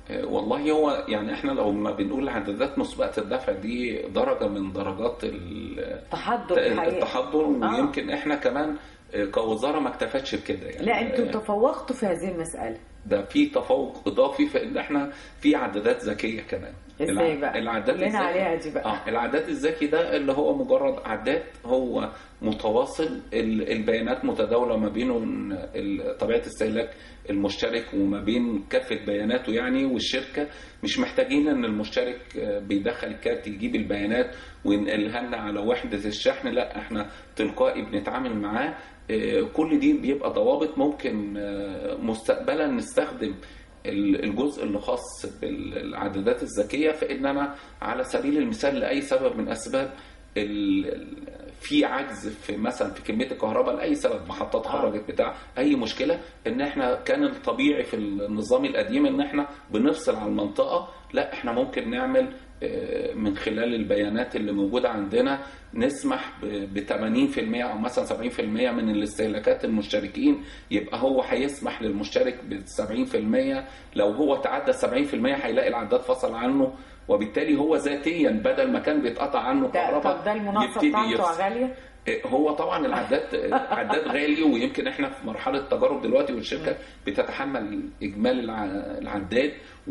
Speaker 2: آه، والله هو يعني احنا لو ما بنقول عدادات مسبقة الدفع دي درجة من درجات ال-
Speaker 1: تحضر الحقيقة
Speaker 2: التحضر
Speaker 1: آه.
Speaker 2: ويمكن احنا كمان آه، كوزارة ما اكتفتش بكده يعني
Speaker 1: لا انتوا
Speaker 2: آه،
Speaker 1: تفوقتوا في هذه المسألة
Speaker 2: ده في تفوق اضافي في ان احنا في عدادات ذكيه كمان
Speaker 1: ازاي
Speaker 2: الع-
Speaker 1: بقى؟
Speaker 2: العداد
Speaker 1: قول لنا
Speaker 2: الذكي-
Speaker 1: عليها دي بقى.
Speaker 2: اه العداد الذكي ده اللي هو مجرد عداد هو متواصل ال- البيانات متداوله ما بينه ال- طبيعه استهلاك المشترك وما بين كافه بياناته يعني والشركه مش محتاجين ان المشترك آه، بيدخل الكارت يجيب البيانات وينقلها لنا على وحده الشحن لا احنا تلقائي بنتعامل معاه آه، كل دي بيبقى ضوابط ممكن آه، مستقبلا نستخدم ال- الجزء اللي خاص بالعدادات الذكيه في ان انا على سبيل المثال لاي سبب من اسباب ال- ال- في عجز في مثلا في كميه الكهرباء لاي سبب محطات
Speaker 1: آه.
Speaker 2: خرجت بتاع اي مشكله ان احنا كان الطبيعي في النظام القديم ان احنا بنفصل على المنطقه لا احنا ممكن نعمل آه، من خلال البيانات اللي موجوده عندنا نسمح ب 80% او مثلا 70% من الاستهلاكات المشتركين يبقى هو هيسمح للمشترك ب 70% لو هو تعدى 70% هيلاقي العداد فصل عنه وبالتالي هو ذاتيا بدل ما كان بيتقطع عنه
Speaker 1: ده
Speaker 2: كهرباء
Speaker 1: طب ده المناقصة
Speaker 2: يبتدي
Speaker 1: بتاعته
Speaker 2: يفصل.
Speaker 1: غالية
Speaker 2: هو طبعا العداد عداد غالي ويمكن احنا في مرحله تجارب دلوقتي والشركه بتتحمل اجمالي الع- العداد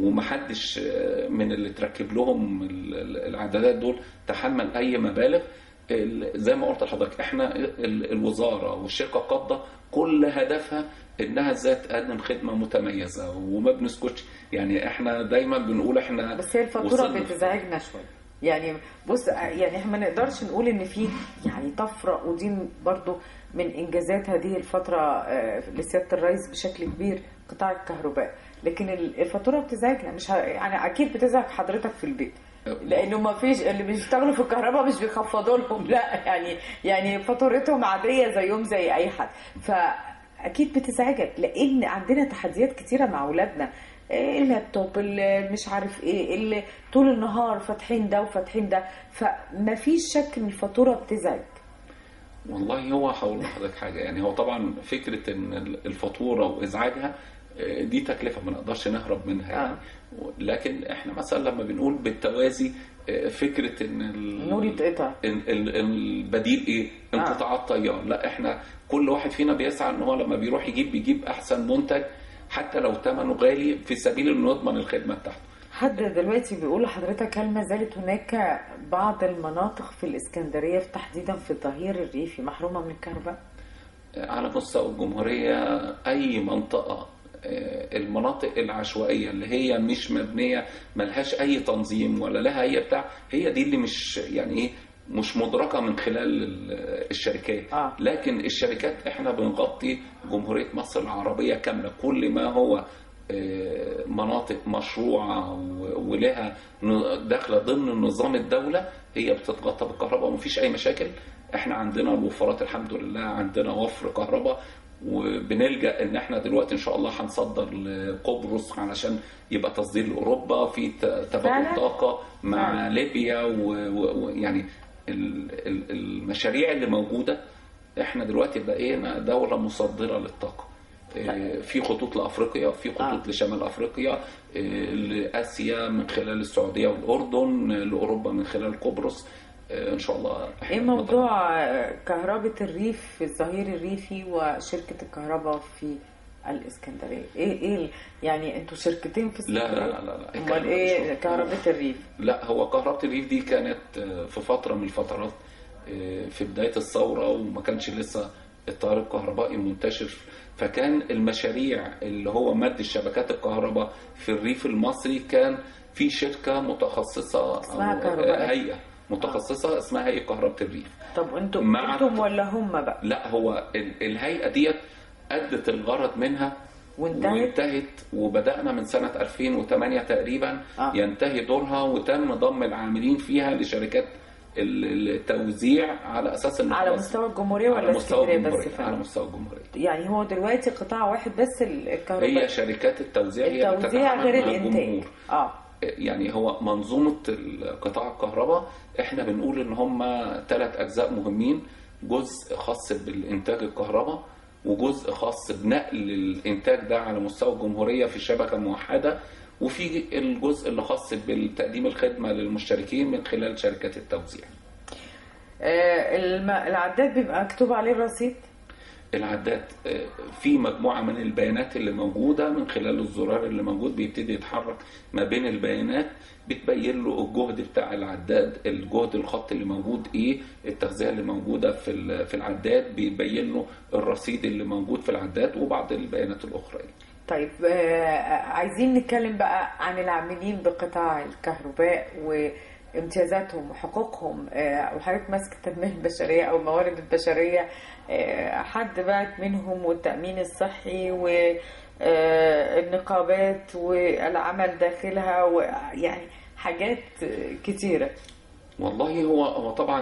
Speaker 2: ومحدش من اللي تركب لهم ال- ال- العدادات دول تحمل اي مبالغ ال- زي ما قلت لحضرتك احنا ال- الوزاره والشركه القابضه كل هدفها انها ازاي تقدم خدمه متميزه وما بنسكتش يعني احنا دايما بنقول احنا
Speaker 1: بس هي الفاتورة
Speaker 2: وصلنا-
Speaker 1: بتزعجنا شوية يعني بص يعني احنا ما نقدرش نقول ان في يعني طفرة ودي برضو من انجازات هذه الفترة آه، لسيادة الرئيس بشكل كبير قطاع الكهرباء لكن ال- الفاتورة بتزعجنا مش ه... يعني اكيد بتزعج حضرتك في البيت لانه ما فيش اللي بيشتغلوا في الكهرباء مش بيخفضوا لهم لا يعني يعني فاتورتهم عاديه زيهم زي اي حد فاكيد بتزعجك لان عندنا تحديات كتيره مع اولادنا إيه اللابتوب اللي مش عارف ايه اللي طول النهار فاتحين ده وفاتحين ده فما فيش شك ان الفاتوره بتزعج
Speaker 2: والله هو هقول لحضرتك حاجه يعني هو طبعا فكره ان الفاتوره وازعاجها آه، دي تكلفه ما نقدرش نهرب منها يعني
Speaker 1: آه.
Speaker 2: لكن احنا مثلا لما بنقول بالتوازي آه، فكره ان ال-
Speaker 1: النور يتقطع.
Speaker 2: ال- ال- البديل ايه؟
Speaker 1: آه.
Speaker 2: انقطاعات طيار لا احنا كل واحد فينا بيسعى ان هو لما بيروح يجيب بيجيب احسن منتج حتى لو ثمنه غالي في سبيل انه يضمن الخدمه بتاعته
Speaker 1: حد دلوقتي بيقول لحضرتك هل ما زالت هناك بعض المناطق في الاسكندريه تحديدا في الظهير الريفي محرومه من الكهرباء؟
Speaker 2: على مستوى الجمهورية أي منطقة آه، المناطق العشوائية اللي هي مش مبنية ملهاش أي تنظيم ولا لها أي بتاع هي دي اللي مش يعني إيه مش مدركة من خلال ال- الشركات
Speaker 1: آه.
Speaker 2: لكن الشركات احنا بنغطي جمهورية مصر العربية كاملة كل ما هو آه، مناطق مشروعة و- ولها ن- داخلة ضمن نظام الدولة هي بتتغطى بالكهرباء ومفيش أي مشاكل احنا عندنا الوفرات الحمد لله عندنا وفر كهرباء وبنلجا ان احنا دلوقتي ان شاء الله هنصدر لقبرص علشان يبقى تصدير لاوروبا في ت-
Speaker 1: فعلا؟
Speaker 2: تبادل طاقه مع
Speaker 1: فعلا.
Speaker 2: ليبيا ويعني المشاريع اللي موجوده احنا دلوقتي بقينا دوله مصدره للطاقه إيه، في خطوط لافريقيا في خطوط
Speaker 1: آه.
Speaker 2: لشمال افريقيا إيه، لاسيا من خلال السعوديه والاردن لاوروبا من خلال قبرص إيه، ان شاء الله إحنا
Speaker 1: ايه موضوع آه، كهرباء الريف في الظهير الريفي وشركة الكهرباء في الاسكندرية ايه ايه ال- يعني انتوا شركتين في
Speaker 2: لا
Speaker 1: اسكندرية
Speaker 2: لا لا لا
Speaker 1: امال ايه كهرباء الريف
Speaker 2: لا هو كهرباء الريف دي كانت آه، في فترة من الفترات آه، في بداية الثورة وما كانش لسه التيار الكهربائي منتشر فكان المشاريع اللي هو مد الشبكات الكهرباء في الريف المصري كان في شركة متخصصة
Speaker 1: اسمها
Speaker 2: أو
Speaker 1: كهرباء.
Speaker 2: هيئة متخصصة اسمها هيئة كهرباء الريف
Speaker 1: طب انتوا
Speaker 2: مع-
Speaker 1: انتم ولا هم بقى
Speaker 2: لا هو ال- الهيئة ديت أدت الغرض منها
Speaker 1: وانتهت
Speaker 2: وانتهت وبدأنا من سنة 2008 تقريبا
Speaker 1: آه.
Speaker 2: ينتهي دورها وتم ضم العاملين فيها لشركات ال- التوزيع على أساس إن
Speaker 1: على
Speaker 2: خلاص
Speaker 1: مستوى الجمهورية
Speaker 2: على
Speaker 1: ولا
Speaker 2: مستوى
Speaker 1: اسكندرية بس
Speaker 2: الجمهورية على
Speaker 1: فعلا
Speaker 2: مستوى الجمهورية
Speaker 1: يعني هو دلوقتي قطاع واحد بس ال- الكهرباء
Speaker 2: هي شركات التوزيع هي اللي
Speaker 1: التوزيع
Speaker 2: بتتعامل
Speaker 1: غير
Speaker 2: مع
Speaker 1: الانتاج
Speaker 2: الجمهور.
Speaker 1: اه
Speaker 2: يعني هو منظومة قطاع الكهرباء احنا بنقول ان هم ثلاث اجزاء مهمين جزء خاص بالانتاج الكهرباء وجزء خاص بنقل الانتاج ده على مستوى الجمهورية في شبكة موحدة وفي الجزء اللي خاص بالتقديم الخدمه للمشتركين من خلال شركات التوزيع
Speaker 1: آه، الم- العداد بيبقى مكتوب عليه الرصيد
Speaker 2: العداد آه، في مجموعة من البيانات اللي موجودة من خلال الزرار اللي موجود بيبتدي يتحرك ما بين البيانات بتبين له الجهد بتاع العداد الجهد الخط اللي موجود ايه التغذية اللي موجودة في ال- في العداد بيبين له الرصيد اللي موجود في العداد وبعض البيانات الأخرى
Speaker 1: طيب آه، عايزين نتكلم بقى عن العاملين بقطاع الكهرباء وامتيازاتهم وحقوقهم آه، وحضرتك ماسك التنمية البشرية أو الموارد البشرية آه، حد بعت منهم والتأمين الصحي والنقابات والعمل داخلها ويعني حاجات كتيرة
Speaker 2: والله هو هو طبعا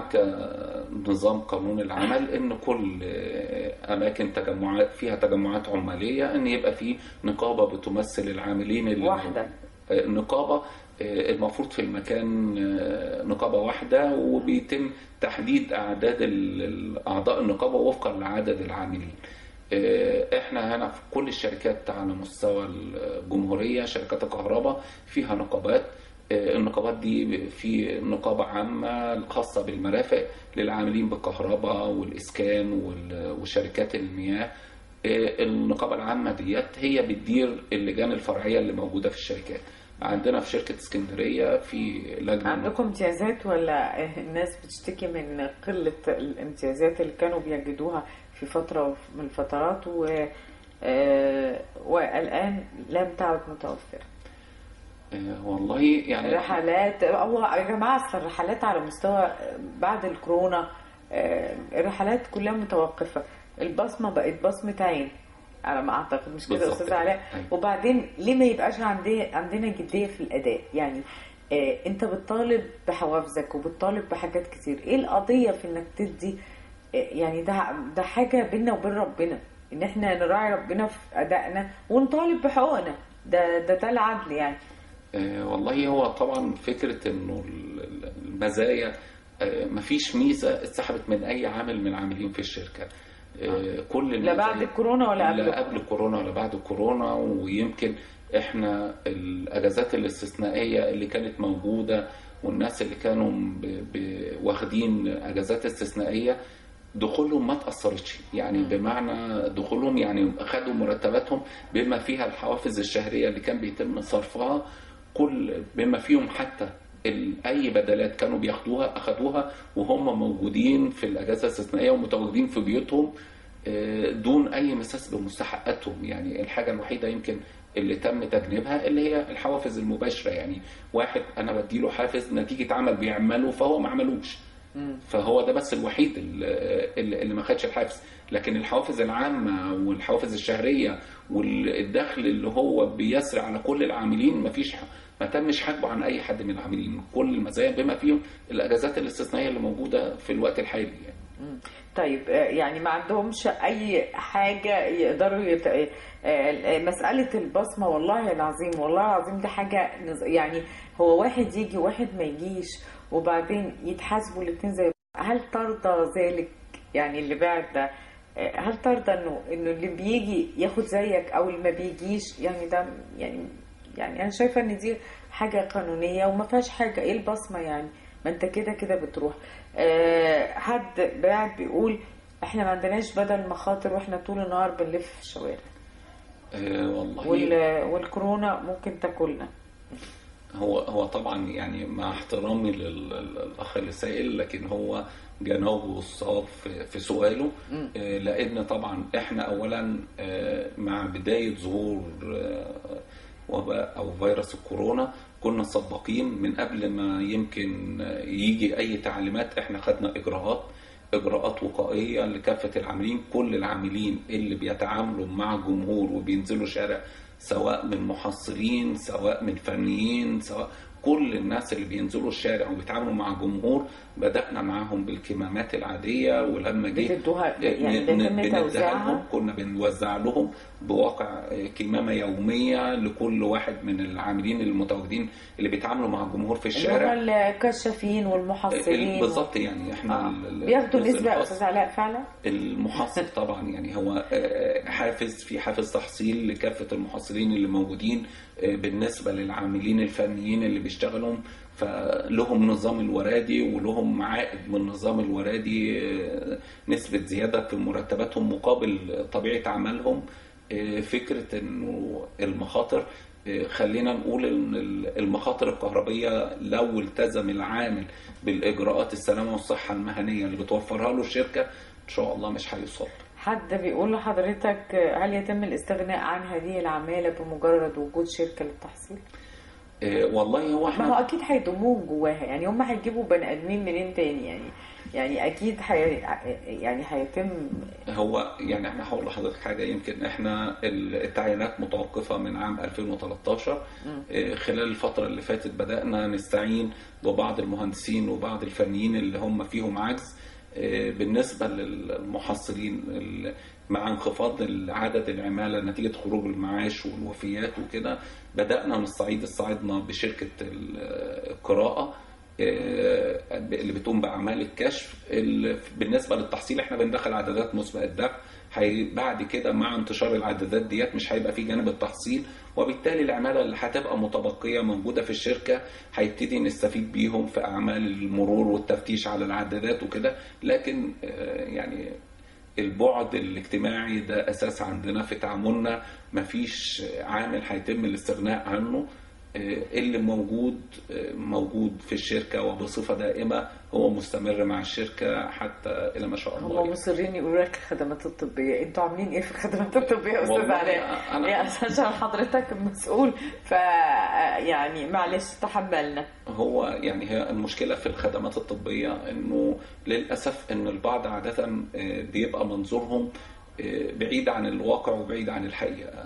Speaker 2: كنظام قانون العمل ان كل اماكن تجمعات فيها تجمعات عماليه ان يبقى في نقابه بتمثل العاملين اللي
Speaker 1: واحدة.
Speaker 2: النقابه المفروض في المكان نقابه واحده وبيتم تحديد اعداد ال- اعضاء النقابه وفقا لعدد العاملين احنا هنا في كل الشركات على مستوى الجمهوريه شركات الكهرباء فيها نقابات النقابات دي في نقابة عامة خاصة بالمرافق للعاملين بالكهرباء والإسكان وال- وشركات المياه النقابة العامة ديت هي بتدير اللجان الفرعية اللي موجودة في الشركات عندنا في شركة اسكندرية في لجنة
Speaker 1: عندكم امتيازات ولا الناس بتشتكي من قلة الامتيازات اللي كانوا بيجدوها في فترة من الفترات و آه، والآن لم تعد متوفرة
Speaker 2: آه، والله يعني
Speaker 1: رحلات هو يا جماعة أصل الرحلات على مستوى بعد الكورونا آه، الرحلات كلها متوقفة البصمة بقت بصمة عين على ما أعتقد مش كده يا
Speaker 2: بالظبط
Speaker 1: أستاذ علاء
Speaker 2: أيوة.
Speaker 1: وبعدين ليه ما يبقاش عندي عندنا جدية في الأداء يعني آه، أنت بتطالب بحوافزك وبتطالب بحاجات كتير إيه القضية في إنك تدي آه، يعني ده ده حاجة بينا وبين ربنا إن إحنا نراعي ربنا في أدائنا ونطالب بحقوقنا ده ده ده العدل يعني
Speaker 2: آه، والله هو طبعا فكرة انه ال- ال- المزايا آه، مفيش ميزة اتسحبت من اي عامل من العاملين في الشركة آه، كل
Speaker 1: لا بعد
Speaker 2: المزايا-
Speaker 1: الكورونا ولا قبل
Speaker 2: لا قبل الكورونا ولا بعد الكورونا ويمكن احنا الاجازات الاستثنائيه اللي كانت موجوده والناس اللي كانوا ب- ب- واخدين اجازات استثنائيه دخولهم ما تاثرتش يعني بمعنى دخولهم يعني خدوا مرتباتهم بما فيها الحوافز الشهريه اللي كان بيتم صرفها كل بما فيهم حتى ال- اي بدلات كانوا بياخدوها اخدوها وهم موجودين في الاجازه الاستثنائيه ومتواجدين في بيوتهم آه، دون اي مساس بمستحقاتهم يعني الحاجه الوحيده يمكن اللي تم تجنيبها اللي هي الحوافز المباشره يعني واحد انا بديله حافز نتيجه عمل بيعمله فهو ما عملوش فهو ده بس الوحيد اللي, اللي ما خدش الحافز لكن الحوافز العامه والحوافز الشهريه والدخل اللي هو بيسري على كل العاملين ما فيش ما تمش حجبه عن اي حد من العاملين كل المزايا بما فيهم الاجازات الاستثنائيه اللي موجوده في الوقت الحالي يعني.
Speaker 1: مم. طيب آه، يعني ما عندهمش اي حاجه يقدروا يت... آه، آه، مساله البصمه والله العظيم والله العظيم دي حاجه نز- يعني هو واحد يجي واحد ما يجيش وبعدين يتحاسبوا الاثنين زي هل ترضى ذلك يعني اللي بعد ده آه، هل ترضى انه انه اللي بيجي ياخد زيك او اللي ما بيجيش يعني ده يعني يعني انا شايفه ان دي حاجه قانونيه وما فيهاش حاجه ايه البصمه يعني ما انت كده كده بتروح آه، حد قاعد بيقول احنا ما عندناش بدل مخاطر واحنا طول النهار بنلف في الشوارع
Speaker 2: أه والله
Speaker 1: وال... والكورونا ممكن تاكلنا
Speaker 2: هو هو طبعا يعني مع احترامي لل- للاخ اللي سائل لكن هو جنابه الصواب في في سؤاله آه، لان طبعا احنا اولا آه، مع بدايه ظهور آه، وباء او فيروس الكورونا كنا سباقين من قبل ما يمكن آه، يجي اي تعليمات احنا خدنا اجراءات اجراءات وقائيه لكافه العاملين كل العاملين اللي بيتعاملوا مع الجمهور وبينزلوا شارع سواء من محصلين سواء من فنيين سواء كل الناس اللي بينزلوا الشارع وبيتعاملوا مع جمهور بدانا معاهم بالكمامات العاديه ولما جه
Speaker 1: بتدوها يعني
Speaker 2: ن-
Speaker 1: بيتم
Speaker 2: بنديها
Speaker 1: توزيعها
Speaker 2: لهم كنا بنوزع لهم بواقع كمامه يوميه لكل واحد من العاملين المتواجدين اللي بيتعاملوا مع الجمهور في
Speaker 1: اللي هم
Speaker 2: الشارع
Speaker 1: الكشافين والمحصلين
Speaker 2: بالظبط يعني احنا
Speaker 1: آه.
Speaker 2: ال- ال-
Speaker 1: بياخدوا
Speaker 2: الجزء
Speaker 1: نسبة يا
Speaker 2: الخاص-
Speaker 1: أستاذ علاء فعلا؟
Speaker 2: المحصل طبعا يعني هو آه، حافز في حافز تحصيل لكافة المحصلين اللي موجودين آه، بالنسبة للعاملين الفنيين اللي بيشتغلوا فلهم نظام الورادي ولهم عائد من النظام الورادي آه، نسبة زيادة في مرتباتهم مقابل طبيعة عملهم آه، فكرة انه المخاطر آه، خلينا نقول ان المخاطر الكهربية لو التزم العامل بالاجراءات السلامة والصحة المهنية اللي بتوفرها له الشركة ان شاء الله مش هيصاب
Speaker 1: حد بيقول لحضرتك هل يتم الاستغناء عن هذه العمالة بمجرد وجود شركة للتحصيل؟
Speaker 2: آه، والله هو
Speaker 1: ما هو
Speaker 2: احنا
Speaker 1: أكيد هيضموهم جواها يعني هم هيجيبوا بني آدمين منين تاني يعني يعني أكيد حي... يعني هيتم
Speaker 2: هو يعني احنا هقول لحضرتك حاجه يمكن احنا التعيينات متوقفه من عام 2013 آه، خلال الفتره اللي فاتت بدانا نستعين ببعض المهندسين وبعض الفنيين اللي هم فيهم عجز آه، بالنسبه للمحصلين ال- مع انخفاض عدد العماله نتيجه خروج المعاش والوفيات وكده بدانا نستعيد استعدنا بشركه ال- القراءه آه، اللي بتقوم باعمال الكشف ال- بالنسبه للتحصيل احنا بندخل عددات مسبق الدفع هي بعد كده مع انتشار العدادات ديت مش هيبقى في جانب التحصيل وبالتالي العماله اللي هتبقى متبقيه موجوده في الشركه هيبتدي نستفيد بيهم في اعمال المرور والتفتيش على العدادات وكده لكن آه، يعني البعد الاجتماعي ده اساس عندنا في تعاملنا مفيش عامل هيتم الاستغناء عنه آه، اللي موجود آه، موجود في الشركه وبصفه دائمه هو مستمر مع الشركه حتى الى ما شاء الله
Speaker 1: هم مصرين يقولوا لك الخدمات الطبية انتوا عاملين ايه في الخدمات الطبية يا أستاذ
Speaker 2: والله
Speaker 1: علاء؟
Speaker 2: أنا-
Speaker 1: يا عشان حضرتك المسؤول ف يعني معلش تحملنا
Speaker 2: هو يعني هي المشكلة في الخدمات الطبية انه للأسف ان البعض عادة آه، بيبقى منظورهم آه، بعيد عن الواقع وبعيد عن الحقيقة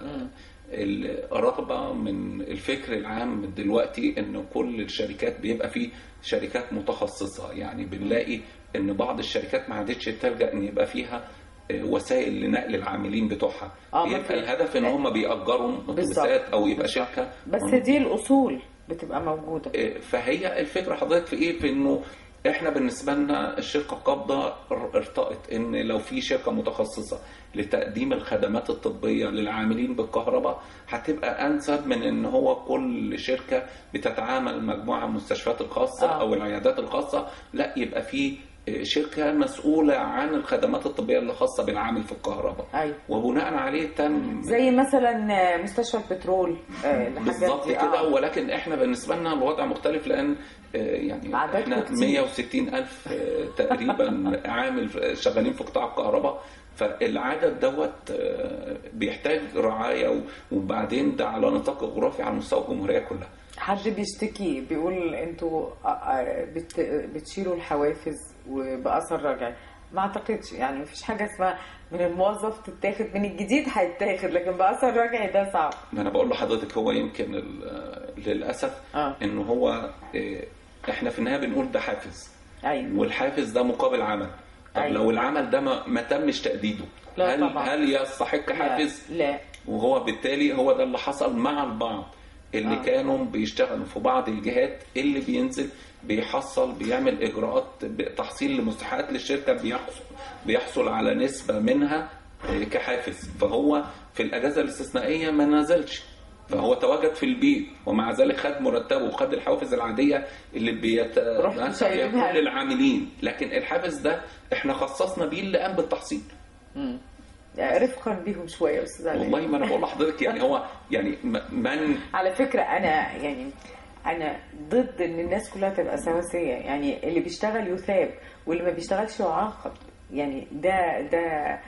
Speaker 2: الرغبة من الفكر العام دلوقتي ان كل الشركات بيبقى فيه شركات متخصصة يعني بنلاقي ان بعض الشركات ما عادتش تلجأ ان يبقى فيها آه، وسائل لنقل العاملين بتوعها
Speaker 1: آه، ما
Speaker 2: يبقى
Speaker 1: في-
Speaker 2: الهدف ان هم بيأجروا اتوبيسات او يبقى شركة
Speaker 1: بس دي الأصول بتبقى موجودة
Speaker 2: فهي الفكره حضرتك في ايه في انه احنا بالنسبه لنا الشركه القابضه ار- ارتأت ان لو في شركه متخصصه لتقديم الخدمات الطبيه للعاملين بالكهرباء هتبقى انسب من ان هو كل شركه بتتعامل مجموعه من المستشفيات الخاصه
Speaker 1: آه.
Speaker 2: او العيادات الخاصه لا يبقى في شركه مسؤوله عن الخدمات الطبيه اللي خاصه بالعامل في الكهرباء
Speaker 1: أيوة
Speaker 2: وبناء عليه تم
Speaker 1: زي مثلا مستشفى البترول آه، الحاجات
Speaker 2: بالظبط
Speaker 1: دي.
Speaker 2: كده
Speaker 1: آه.
Speaker 2: ولكن احنا بالنسبه لنا الوضع مختلف لان آه، يعني
Speaker 1: عددكم
Speaker 2: احنا
Speaker 1: كتير.
Speaker 2: 160 الف آه، تقريبا عامل شغالين في قطاع الكهرباء فالعدد دوت آه، بيحتاج رعايه و- وبعدين ده على نطاق جغرافي على مستوى الجمهوريه كلها
Speaker 1: حد بيشتكي بيقول انتوا آه، آه، بت- بتشيلوا الحوافز وبأثر رجعي ما اعتقدش يعني مفيش حاجه اسمها من الموظف تتاخد من الجديد هيتاخد لكن بأثر رجعي ده صعب
Speaker 2: ما انا بقول لحضرتك هو يمكن ال- للاسف
Speaker 1: اه
Speaker 2: ان هو آه، احنا في النهايه بنقول ده حافز
Speaker 1: ايوه
Speaker 2: والحافز ده مقابل عمل طب
Speaker 1: أيوة.
Speaker 2: لو العمل ده ما, ما تمش تأديده
Speaker 1: لا
Speaker 2: هل
Speaker 1: طبعا.
Speaker 2: هل يستحق حافز
Speaker 1: لا, لا.
Speaker 2: وهو بالتالي هو ده اللي حصل مع البعض اللي
Speaker 1: آه.
Speaker 2: آه. كانوا بيشتغلوا في بعض الجهات اللي بينزل بيحصل بيعمل اجراءات ب- تحصيل لمستحقات للشركه بيحصل بيحصل على نسبه منها آه، كحافز فهو في الاجازه الاستثنائيه ما نزلش فهو تواجد في البيت ومع ذلك خد مرتبه وخد الحوافز العاديه اللي
Speaker 1: رحتوا
Speaker 2: بيتمتع
Speaker 1: شايلينها.
Speaker 2: بيها كل العاملين لكن الحافز ده احنا خصصنا بيه اللي قام بالتحصيل
Speaker 1: مم. رفقا بيهم شويه يا استاذ علاء
Speaker 2: والله ما انا بقول لحضرتك يعني هو يعني م- من
Speaker 1: على فكرة أنا يعني أنا ضد إن الناس كلها تبقى سواسية يعني اللي بيشتغل يثاب واللي ما بيشتغلش يعاقب يعني ده ده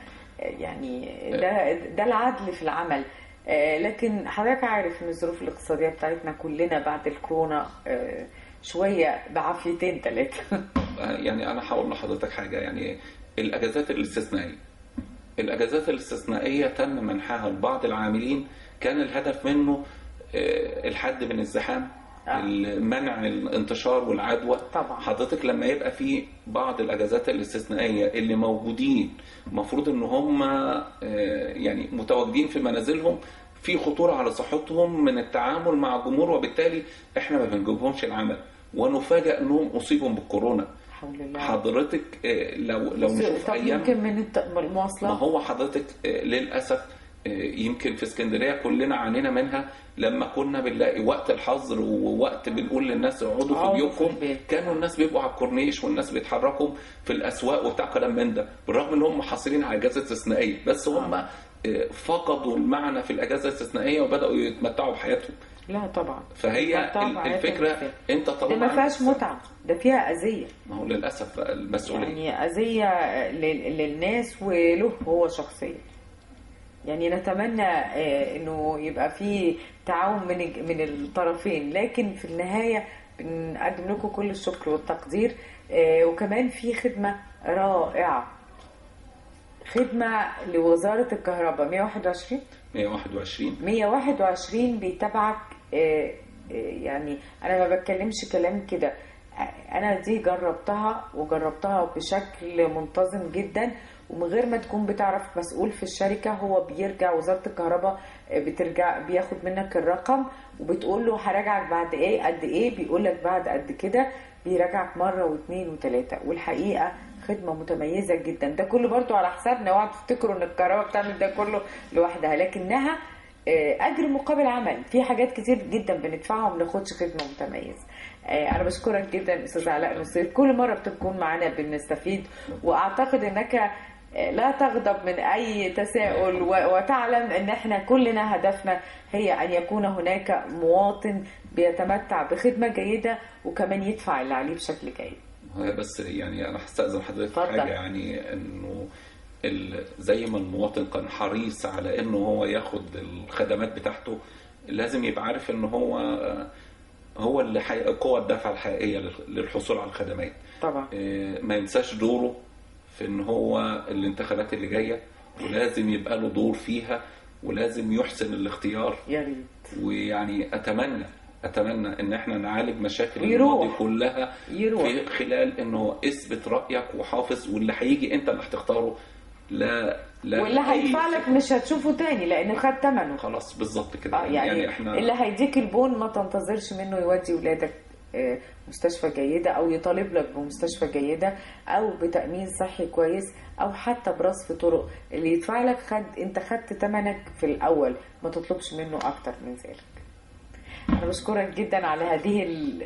Speaker 1: يعني ده ده العدل في العمل آه، لكن حضرتك عارف إن الظروف الاقتصادية بتاعتنا كلنا بعد الكورونا آه، شوية بعافيتين ثلاثة
Speaker 2: يعني انا هقول لحضرتك حاجه يعني الاجازات الاستثنائيه الاجازات الاستثنائيه تم منحها لبعض العاملين كان الهدف منه آه، الحد من الزحام
Speaker 1: آه.
Speaker 2: منع الانتشار والعدوى
Speaker 1: طبعا.
Speaker 2: حضرتك لما يبقى في بعض الاجازات الاستثنائيه اللي موجودين المفروض ان هم آه، يعني متواجدين في منازلهم في خطوره على صحتهم من التعامل مع الجمهور وبالتالي احنا ما بنجيبهمش العمل ونفاجئ انهم اصيبوا بالكورونا
Speaker 1: حول الله
Speaker 2: حضرتك آه، لو لو نشوف
Speaker 1: طب
Speaker 2: ايام
Speaker 1: يمكن من الت- من
Speaker 2: ما
Speaker 1: المواصلات
Speaker 2: هو حضرتك آه، للاسف آه، يمكن في اسكندريه كلنا عانينا منها لما كنا بنلاقي وقت الحظر ووقت بنقول للناس اقعدوا في
Speaker 1: اقعدوا في
Speaker 2: بيوتكم
Speaker 1: البيت.
Speaker 2: كانوا الناس بيبقوا على الكورنيش والناس بيتحركوا في الاسواق وبتاع كلام من ده بالرغم ان هم حاصلين على اجازه استثنائيه بس هم
Speaker 1: آه.
Speaker 2: آه، فقدوا المعنى في الاجازه الاستثنائيه وبداوا يتمتعوا بحياتهم
Speaker 1: لا طبعا
Speaker 2: فهي
Speaker 1: طبعا
Speaker 2: ال-
Speaker 1: حياتهم
Speaker 2: الفكره
Speaker 1: إزاي؟
Speaker 2: انت
Speaker 1: ده
Speaker 2: طالما
Speaker 1: ما فيهاش
Speaker 2: عندك-
Speaker 1: متعه ده فيها اذيه
Speaker 2: ما هو للاسف بقى المسؤوليه
Speaker 1: يعني اذيه لل- للناس وله هو شخصيا يعني نتمنى آه، انه يبقى في تعاون من الج- من الطرفين لكن في النهايه بنقدم لكم كل الشكر والتقدير آه، وكمان في خدمه رائعه خدمه لوزاره الكهرباء 121
Speaker 2: 121
Speaker 1: 121 بيتابعك آه، آه، يعني انا ما بتكلمش كلام كده آه، انا دي جربتها وجربتها بشكل منتظم جدا ومن غير ما تكون بتعرف مسؤول في الشركه هو بيرجع وزاره الكهرباء آه، بترجع بياخد منك الرقم وبتقول له هراجعك بعد ايه قد ايه بيقول لك بعد قد كده بيراجعك مره واثنين وثلاثه والحقيقه خدمه متميزه جدا ده كله برضو على حسابنا اوعوا تفتكروا ان الكهرباء بتعمل ده كله لوحدها لكنها آه، اجر مقابل عمل في حاجات كتير جدا بندفعها وما بناخدش خدمه متميزه آه، انا بشكرك جدا استاذ علاء نصير كل مره بتكون معانا بنستفيد واعتقد انك آه، لا تغضب من اي تساؤل و- وتعلم ان احنا كلنا هدفنا هي ان يكون هناك مواطن بيتمتع بخدمه جيده وكمان يدفع اللي عليه بشكل جيد
Speaker 2: هي بس يعني انا هستأذن حضرتك في
Speaker 1: اتفضل.
Speaker 2: حاجه يعني انه ال- زي ما المواطن كان حريص على انه هو ياخد الخدمات بتاعته لازم يبقى عارف ان هو هو اللي حي... قوة الدفع الحقيقية لل- للحصول على الخدمات
Speaker 1: طبعا
Speaker 2: إيه، ما ينساش دوره في ان هو الانتخابات اللي جاية ولازم يبقى له دور فيها ولازم يحسن الاختيار
Speaker 1: يا ريت
Speaker 2: ويعني اتمنى اتمنى ان احنا نعالج مشاكل
Speaker 1: ويروح.
Speaker 2: الماضي كلها
Speaker 1: يروح.
Speaker 2: في خلال انه اثبت رايك وحافظ واللي هيجي انت اللي هتختاره لا لا
Speaker 1: واللي
Speaker 2: أي
Speaker 1: هيدفع لك
Speaker 2: فكرة.
Speaker 1: مش هتشوفه تاني لانه خد ثمنه
Speaker 2: خلاص بالظبط كده
Speaker 1: اه يعني,
Speaker 2: احنا
Speaker 1: اللي هيديك البون ما تنتظرش منه يودي ولادك آه، مستشفى جيدة أو يطالب لك بمستشفى جيدة أو بتأمين صحي كويس أو حتى برصف طرق اللي يدفع لك خد أنت خدت تمنك في الأول ما تطلبش منه أكتر من ذلك أنا بشكرك جدا على هذه ال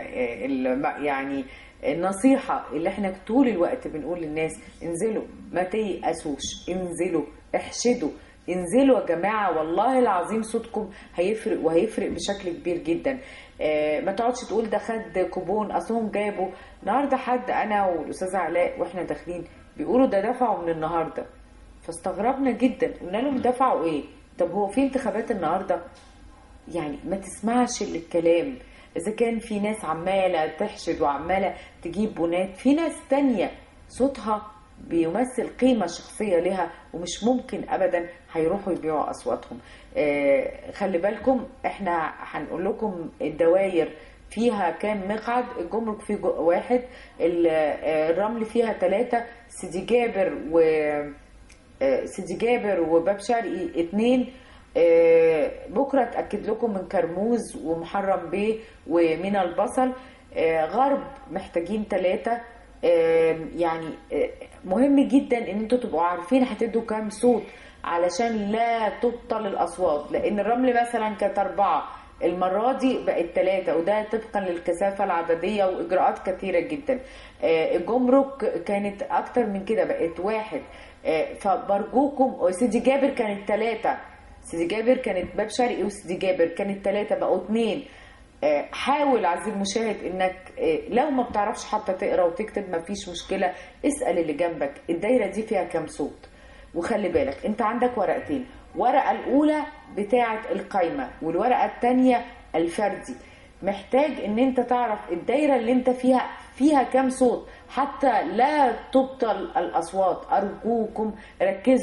Speaker 1: ال يعني النصيحة اللي احنا طول الوقت بنقول للناس انزلوا ما تيأسوش انزلوا احشدوا انزلوا يا جماعة والله العظيم صوتكم هيفرق وهيفرق بشكل كبير جدا اه ما تقعدش تقول ده خد كوبون اصلهم جابوا النهارده حد انا والاستاذ علاء واحنا داخلين بيقولوا ده دفعوا من النهارده فاستغربنا جدا قلنا لهم دفعوا ايه طب هو في انتخابات النهارده يعني ما تسمعش للكلام اذا كان في ناس عماله تحشد وعماله تجيب بنات في ناس تانية صوتها بيمثل قيمة شخصية لها ومش ممكن أبدا هيروحوا يبيعوا أصواتهم آه خلي بالكم احنا هنقول لكم الدواير فيها كام مقعد الجمرك فيه جو- واحد ال- آه، الرمل فيها ثلاثة سيدي جابر و آه، سيدي جابر وباب شرقي اتنين آه، بكرة اتأكد لكم من كرموز ومحرم بيه ومن البصل آه، غرب محتاجين ثلاثة يعني آه، مهم جدا ان انتوا تبقوا عارفين هتدوا كام صوت علشان لا تبطل الاصوات لان الرمل مثلا كانت اربعة المرة دي بقت ثلاثة وده طبقا للكثافة العددية وإجراءات كثيرة جدا آه، الجمرك كانت أكتر من كده بقت واحد آه، فبرجوكم سيدي جابر كانت ثلاثة سيدي جابر كانت باب شرقي وسيدي جابر كانت ثلاثة بقوا اثنين آه، حاول عزيزي المشاهد انك آه، لو ما بتعرفش حتى تقرا وتكتب ما فيش مشكله اسال اللي جنبك الدايره دي فيها كام صوت وخلي بالك انت عندك ورقتين ورقه الاولى بتاعه القايمه والورقه الثانيه الفردي محتاج ان انت تعرف الدايره اللي انت فيها فيها كام صوت حتى لا تبطل الاصوات ارجوكم ركزوا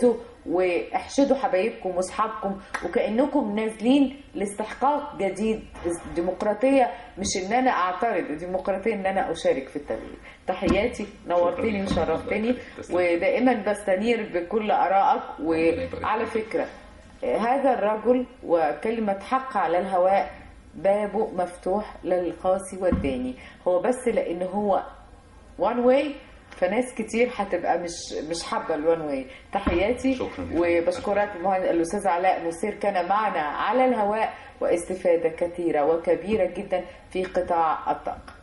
Speaker 1: واحشدوا حبايبكم واصحابكم وكانكم نازلين لاستحقاق جديد ديمقراطيه مش ان انا اعترض الديمقراطيه ان انا اشارك في التغيير تحياتي نورتني
Speaker 2: شكراً.
Speaker 1: وشرفتني
Speaker 2: تسلم.
Speaker 1: ودائما بستنير بكل ارائك
Speaker 2: يبارك
Speaker 1: وعلى
Speaker 2: فيك.
Speaker 1: فكره هذا الرجل وكلمة حق على الهواء بابه مفتوح للقاسي والداني هو بس لأن هو وان واي فناس كتير هتبقى مش مش حابه الوان واي تحياتي
Speaker 2: شكراً.
Speaker 1: وبشكرك المهندس الاستاذ علاء نصير كان معنا على الهواء واستفاده كثيره وكبيره جدا في قطاع الطاقه